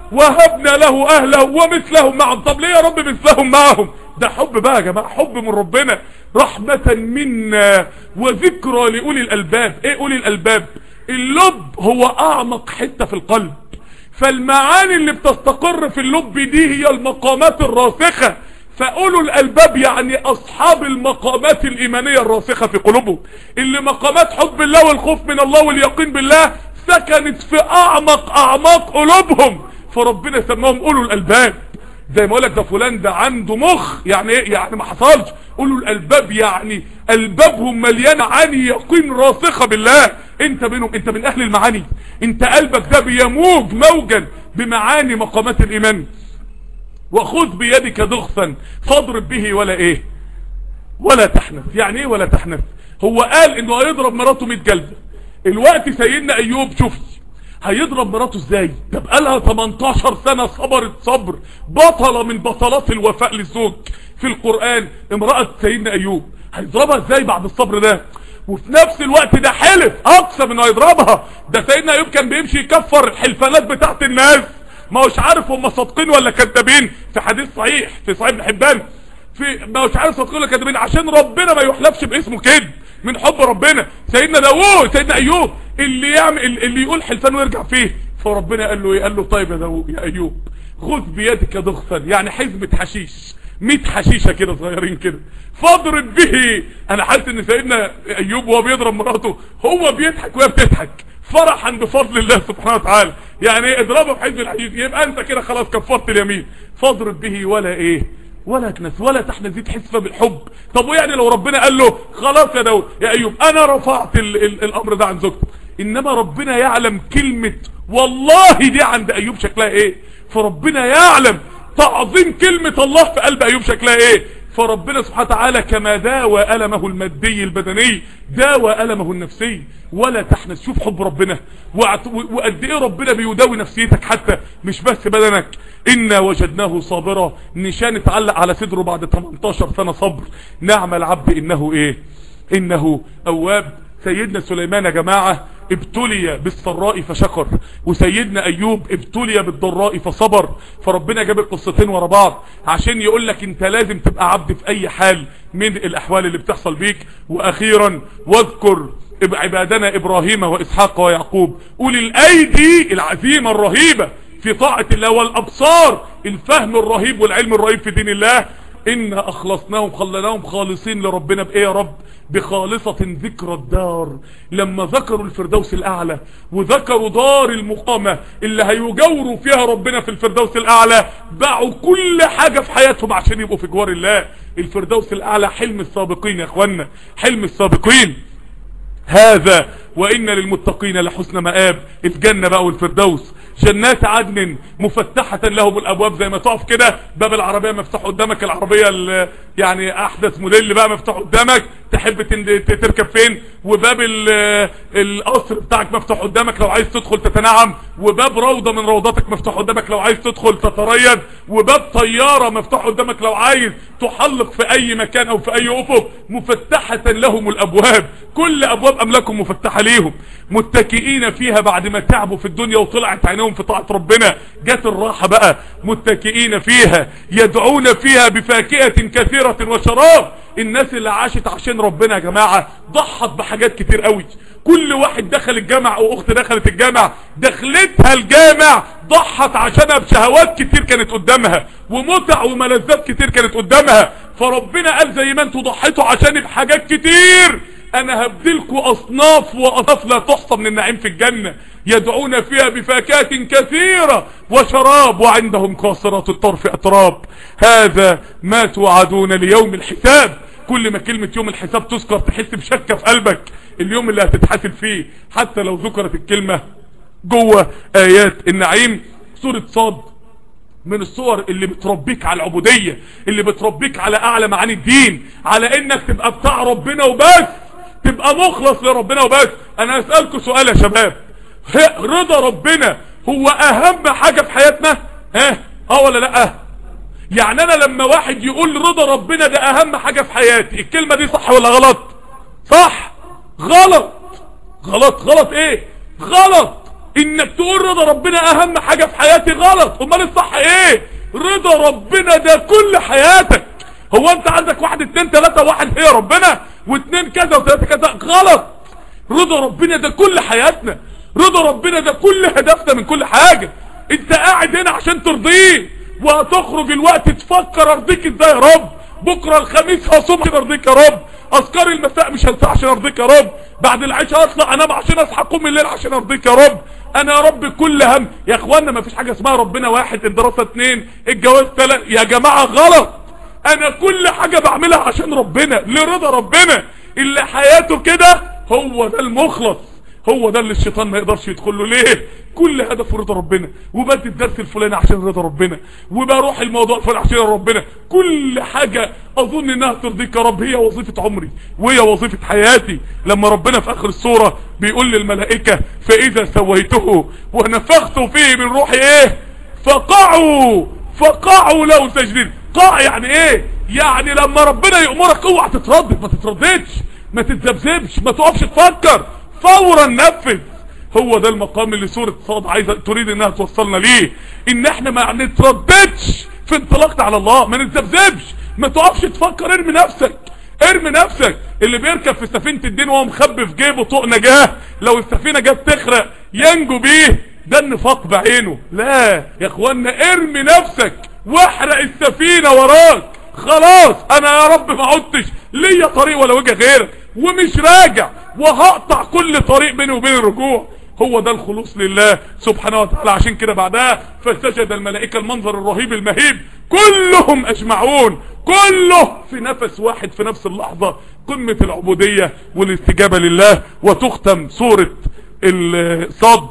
وهبنا له اهله ومثلهم معهم طب ليه يا رب مثلهم معهم ده حب بقى يا جماعة حب من ربنا رحمة منا وذكرى لأولي الألباب ايه أولي الألباب اللب هو أعمق حتة في القلب فالمعاني اللي بتستقر في اللب دي هي المقامات الراسخة فأولو الألباب يعني أصحاب المقامات الإيمانية الراسخة في قلوبهم اللي مقامات حب الله والخوف من الله واليقين بالله سكنت في أعمق أعماق قلوبهم فربنا سماهم أولو الألباب زي ما اقول لك ده فلان ده عنده مخ يعني ايه يعني ما حصلش قولوا الالباب يعني البابهم مليانه عاني يقين راسخه بالله انت منهم انت من اهل المعاني انت قلبك ده بيموج موجا بمعاني مقامات الايمان وخذ بيدك ضغثا فاضرب به ولا ايه ولا تحنث يعني ايه ولا تحنث هو قال انه هيضرب مراته 100 جلده الوقت سيدنا ايوب شوفي هيضرب مراته ازاي ده بقالها 18 سنة صبرت صبر بطلة من بطلات الوفاء للزوج في القرآن امرأة سيدنا ايوب هيضربها ازاي بعد الصبر ده وفي نفس الوقت ده حلف اقسم انه هيضربها ده سيدنا ايوب كان بيمشي يكفر الحلفانات بتاعت الناس ما هوش عارف هم صادقين ولا كذابين في حديث صحيح في صحيح ابن حبان في ما هوش عارف صادقين ولا كذابين عشان ربنا ما يحلفش باسمه كده من حب ربنا سيدنا داوود سيدنا ايوب اللي يعمل اللي يقول حلفان ويرجع فيه فربنا قال له ايه قال له طيب يا داوود يا ايوب خذ بيدك ضغثا يعني حزمه حشيش 100 حشيشه كده صغيرين كده فاضرب به انا حاسس ان سيدنا ايوب وهو بيضرب مراته هو بيضحك وهي بتضحك فرحا بفضل الله سبحانه وتعالى يعني اضربه بحزب الحديد يبقى انت كده خلاص كفرت اليمين فاضرب به ولا ايه ولا تنس ولا تحنث دي تحس بالحب طب ويعني لو ربنا قال له خلاص يا داود يا ايوب انا رفعت ال ال الامر ده عن زوجتك انما ربنا يعلم كلمة والله دي عند ايوب شكلها ايه فربنا يعلم تعظيم كلمة الله في قلب ايوب شكلها ايه فربنا سبحانه وتعالى كما داوى ألمه المادي البدني داوى ألمه النفسي ولا تحنث شوف حب ربنا وقد ايه ربنا بيداوي نفسيتك حتى مش بس بدنك إنا وجدناه صابرا نشان اتعلق على صدره بعد 18 سنة صبر نعم العبد إنه ايه إنه أواب سيدنا سليمان يا جماعة ابتلي بالسراء فشكر وسيدنا ايوب ابتلي بالضراء فصبر فربنا جاب القصتين ورا بعض عشان يقول لك انت لازم تبقى عبد في اي حال من الاحوال اللي بتحصل بيك واخيرا واذكر عبادنا ابراهيم واسحاق ويعقوب اولي الايدي العزيمة الرهيبة في طاعة الله والابصار الفهم الرهيب والعلم الرهيب في دين الله إنا أخلصناهم خلناهم خالصين لربنا بإيه يا رب بخالصة ذكرى الدار لما ذكروا الفردوس الأعلى وذكروا دار المقامة اللي هيجوروا فيها ربنا في الفردوس الأعلى باعوا كل حاجة في حياتهم عشان يبقوا في جوار الله الفردوس الأعلى حلم السابقين يا أخوانا حلم السابقين هذا وإن للمتقين لحسن مآب الجنة بقى والفردوس جنات عدن مفتحة لهم الابواب زي ما تقف كده باب العربية مفتوح قدامك العربية يعني احدث موديل بقى مفتوح قدامك تحب تركب فين وباب القصر بتاعك مفتوح قدامك لو عايز تدخل تتنعم وباب روضة من روضاتك مفتوح قدامك لو عايز تدخل تتريد وباب طيارة مفتوح قدامك لو عايز تحلق في اي مكان او في اي افق مفتحة لهم الابواب كل ابواب املاكهم مفتحة ليهم متكئين فيها بعد ما تعبوا في الدنيا وطلعت عينهم في طاعة ربنا جت الراحة بقى متكئين فيها يدعون فيها بفاكهة كثيرة وشراب الناس اللي عاشت عشان ربنا يا جماعة ضحت بحاجات كتير قوي كل واحد دخل الجامع او اخت دخلت الجامع دخلتها الجامع ضحت عشانها بشهوات كتير كانت قدامها ومتع وملذات كتير كانت قدامها فربنا قال زي ما انتوا ضحيتوا عشان بحاجات كتير انا هبدلكوا اصناف واصناف لا تحصى من النعيم في الجنة يدعون فيها بفاكهة كثيرة وشراب وعندهم قاصرات الطرف اتراب هذا ما توعدون ليوم الحساب كل ما كلمة يوم الحساب تذكر تحس بشكة في قلبك اليوم اللي هتتحاسب فيه حتى لو ذكرت الكلمة جوه ايات النعيم سورة صاد من الصور اللي بتربيك على العبودية اللي بتربيك على اعلى معاني الدين على انك تبقى بتاع ربنا وبس تبقى مخلص لربنا وبس انا اسألكم سؤال يا شباب رضا ربنا هو اهم حاجة في حياتنا ها اه ولا لا يعني انا لما واحد يقول رضا ربنا ده اهم حاجة في حياتي الكلمة دي صح ولا غلط صح غلط غلط غلط ايه غلط انك تقول رضا ربنا اهم حاجة في حياتي غلط امال الصح ايه رضا ربنا ده كل حياتك هو انت عندك واحد اتنين تلاتة واحد هي ربنا واتنين كذا وتلاتة كذا غلط رضا ربنا ده كل حياتنا رضا ربنا ده كل هدفنا من كل حاجة انت قاعد هنا عشان ترضيه وهتخرج الوقت تفكر ارضيك ازاي يا رب بكرة الخميس هصوم عشان ارضيك يا رب اذكار المساء مش هنسى عشان ارضيك يا رب بعد العشاء اطلع انام عشان اصحى اقوم الليل عشان ارضيك يا رب انا يا رب كل هم يا اخوانا ما فيش حاجة اسمها ربنا واحد الدراسة اتنين الجواز تلات يا جماعة غلط انا كل حاجة بعملها عشان ربنا لرضا ربنا اللي حياته كده هو ده المخلص هو ده اللي الشيطان ما يقدرش يدخل له ليه كل هدف رضا ربنا وبدي الدرس الفلاني عشان رضا ربنا وبروح الموضوع الفلاني عشان ربنا كل حاجة اظن انها ترضيك يا رب هي وظيفة عمري وهي وظيفة حياتي لما ربنا في اخر السورة بيقول للملائكة فاذا سويته ونفخت فيه من روحي ايه فقعوا فقعوا له سجدين قاع يعني ايه يعني لما ربنا يأمرك اوعى تتردد ما تترددش ما تتذبذبش ما تقفش تفكر فورا نفذ هو ده المقام اللي سورة صاد عايزة تريد انها توصلنا ليه ان احنا ما نترددش في انطلاقنا على الله ما نتذبذبش ما تقفش تفكر ارمي نفسك ارمي نفسك اللي بيركب في سفينة الدين وهو مخبي في جيبه طوق نجاه لو السفينة جت تخرق ينجو بيه ده النفاق بعينه لا يا اخوانا ارمي نفسك واحرق السفينة وراك خلاص انا يا رب ما عدتش ليا طريق ولا وجه غيرك ومش راجع وهقطع كل طريق بيني وبين الرجوع هو ده الخلوص لله سبحانه وتعالى عشان كده بعدها فسجد الملائكة المنظر الرهيب المهيب كلهم اجمعون كله في نفس واحد في نفس اللحظة قمة العبودية والاستجابة لله وتختم سورة الصد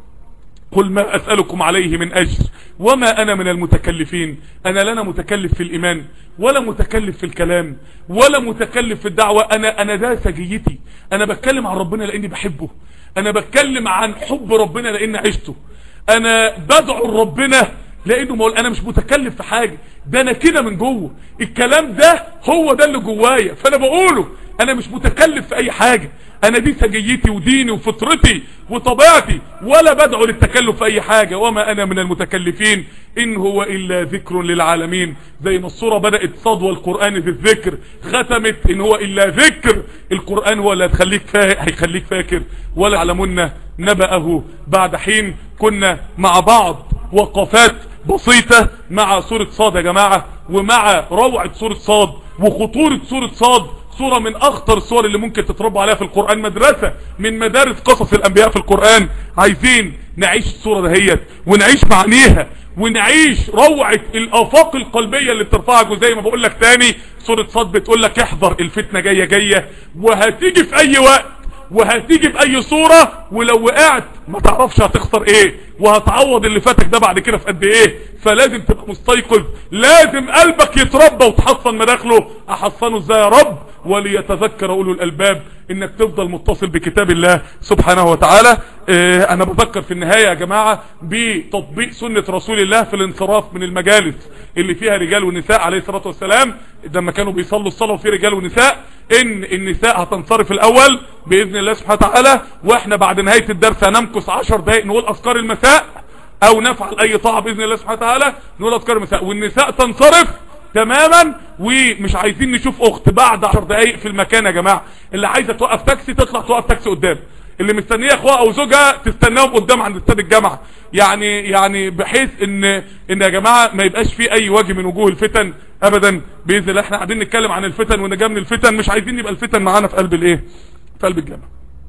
قل ما أسألكم عليه من أجر وما أنا من المتكلفين أنا لنا متكلف في الإيمان ولا متكلف في الكلام ولا متكلف في الدعوة أنا أنا ده سجيتي أنا بتكلم عن ربنا لأني بحبه أنا بتكلم عن حب ربنا لأني عشته أنا بدعو ربنا لأنه مول أنا مش متكلف في حاجة ده أنا كده من جوه الكلام ده هو ده اللي جوايا فأنا بقوله أنا مش متكلف في أي حاجة انا دي سجيتي وديني وفطرتي وطبيعتي ولا بدعو للتكلف في اي حاجة وما انا من المتكلفين ان هو الا ذكر للعالمين زي ما الصورة بدأت صدوى القرآن في الذكر ختمت ان هو الا ذكر القرآن هو اللي هتخليك فا... هيخليك فاكر ولا يعلمون نبأه بعد حين كنا مع بعض وقفات بسيطة مع سورة صاد يا جماعة ومع روعة سورة صاد وخطورة سورة صاد صورة من اخطر الصور اللي ممكن تتربوا عليها في القرآن مدرسة من مدارس قصص الانبياء في القرآن عايزين نعيش الصورة دهيت ونعيش معانيها ونعيش روعة الافاق القلبية اللي بترفعك وزي ما بقول لك تاني سورة صاد بتقول لك احذر الفتنة جاية جاية وهتيجي في اي وقت وهتيجي باي صورة ولو وقعت ما تعرفش هتخسر ايه وهتعوض اللي فاتك ده بعد كده في قد ايه فلازم تبقى مستيقظ لازم قلبك يتربى وتحصن مداخله احصنه ازاي يا رب وليتذكر اولو الالباب انك تفضل متصل بكتاب الله سبحانه وتعالى اه انا بذكر في النهاية يا جماعة بتطبيق سنة رسول الله في الانصراف من المجالس اللي فيها رجال ونساء عليه الصلاة والسلام لما كانوا بيصلوا الصلاة وفي رجال ونساء ان النساء هتنصرف الاول باذن الله سبحانه وتعالى واحنا بعد نهاية الدرس هنمكس عشر دقائق نقول اذكار المساء او نفعل اي طاعة باذن الله سبحانه وتعالى نقول اذكار المساء والنساء تنصرف تماما ومش عايزين نشوف اخت بعد 10 دقايق في المكان يا جماعة اللي عايزة توقف تاكسي تطلع توقف تاكسي قدام اللي مستنيه اخوها او زوجها تستناهم قدام عند استاد الجامعة يعني يعني بحيث ان ان يا جماعة ما يبقاش في اي وجه من وجوه الفتن ابدا باذن الله احنا قاعدين نتكلم عن الفتن ونجا من الفتن مش عايزين يبقى الفتن معانا في قلب الايه في قلب الجامعة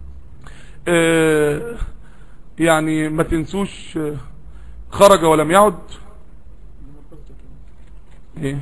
اه يعني ما تنسوش خرج ولم يعد ايه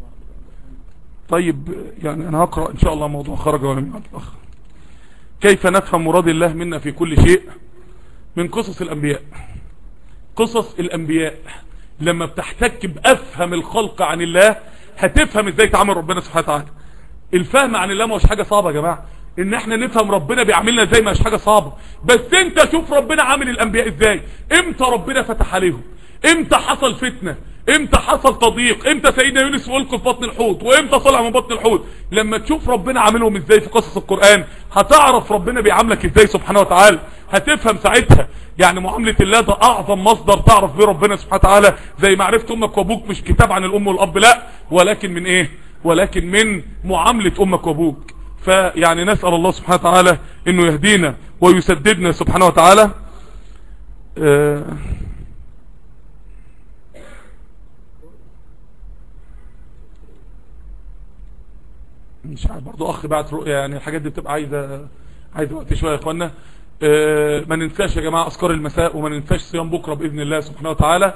طيب يعني انا هقرأ ان شاء الله موضوع خرج ولم يعد الاخر كيف نفهم مراد الله منا في كل شيء من قصص الانبياء قصص الانبياء لما بتحتك بافهم الخلق عن الله هتفهم ازاي تعامل ربنا سبحانه وتعالى الفهم عن الله مش حاجة صعبة يا جماعة ان احنا نفهم ربنا بيعاملنا ازاي مش حاجة صعبة بس انت شوف ربنا عامل الانبياء ازاي امتى ربنا فتح عليهم امتى حصل فتنة امتى حصل تضييق امتى سيدنا يونس والقوا في بطن الحوت وامتى طلع من بطن الحوت لما تشوف ربنا عاملهم ازاي في قصص القرآن هتعرف ربنا بيعاملك ازاي سبحانه وتعالى هتفهم ساعتها يعني معاملة الله ده اعظم مصدر تعرف بيه ربنا سبحانه وتعالى زي معرفة امك وابوك مش كتاب عن الام والاب لا ولكن من ايه ولكن من معاملة امك وابوك فيعني نسأل الله سبحانه وتعالى انه يهدينا ويسددنا سبحانه وتعالى آه مش عارف برضه اخ بعت رؤيا يعني الحاجات دي بتبقى عايزه عايزه وقت شويه يا اخوانا آه ما ننساش يا جماعه اذكار المساء وما ننساش صيام بكره باذن الله سبحانه وتعالى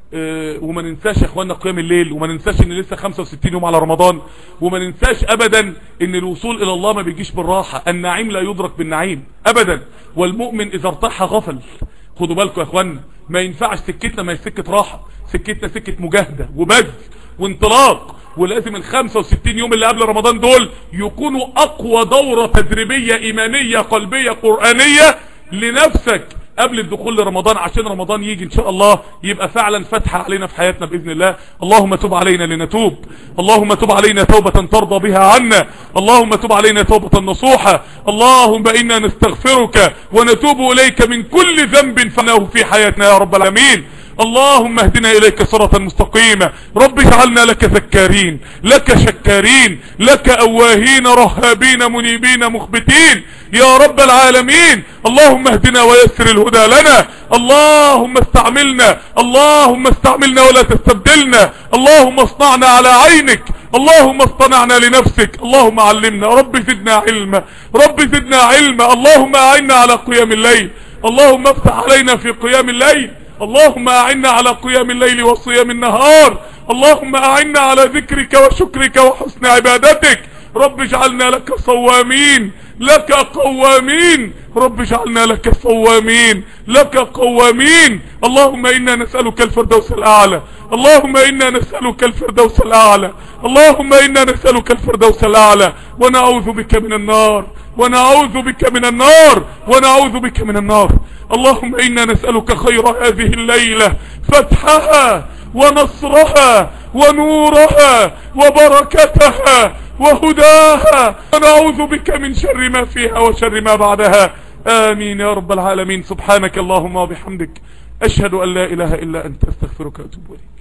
آه وما ننساش يا اخوانا قيام الليل وما ننساش ان لسه 65 يوم على رمضان وما ننساش ابدا ان الوصول الى الله ما بيجيش بالراحه النعيم لا يدرك بالنعيم ابدا والمؤمن اذا ارتاح غفل خدوا بالكم يا اخوانا ما ينفعش سكتنا ما هي سكه راحه سكتنا سكه مجاهده وبذل وانطلاق ولازم ال 65 يوم اللي قبل رمضان دول يكونوا اقوى دورة تدريبية ايمانية قلبية قرآنية لنفسك قبل الدخول لرمضان عشان رمضان يجي ان شاء الله يبقى فعلا فتحة علينا في حياتنا باذن الله اللهم تب علينا لنتوب اللهم تب علينا توبة ترضى بها عنا اللهم تب علينا توبة نصوحة اللهم انا نستغفرك ونتوب اليك من كل ذنب فناه في حياتنا يا رب العالمين اللهم اهدنا اليك صراطا مستقيما رب اجعلنا لك ذكارين لك شكارين لك اواهين رهابين منيبين مخبتين يا رب العالمين اللهم اهدنا ويسر الهدى لنا اللهم استعملنا اللهم استعملنا ولا تستبدلنا اللهم اصنعنا على عينك اللهم اصطنعنا لنفسك اللهم علمنا رب زدنا علما رب زدنا علما اللهم اعنا على قيام الليل اللهم افتح علينا في قيام الليل اللهم اعنا على قيام الليل وصيام النهار اللهم اعنا على ذكرك وشكرك وحسن عبادتك رب اجعلنا لك صوامين لك قوامين رب اجعلنا لك صوامين لك قوامين اللهم انا نسألك الفردوس الاعلى اللهم انا نسألك الفردوس الاعلى اللهم انا نسألك الفردوس الاعلى ونعوذ بك من النار ونعوذ بك من النار ونعوذ بك من النار اللهم انا نسألك خير هذه الليلة فتحها ونصرها ونورها وبركتها وهداها ونعوذ بك من شر ما فيها وشر ما بعدها آمين يا رب العالمين سبحانك اللهم وبحمدك أشهد أن لا إله إلا أنت أستغفرك وأتوب إليك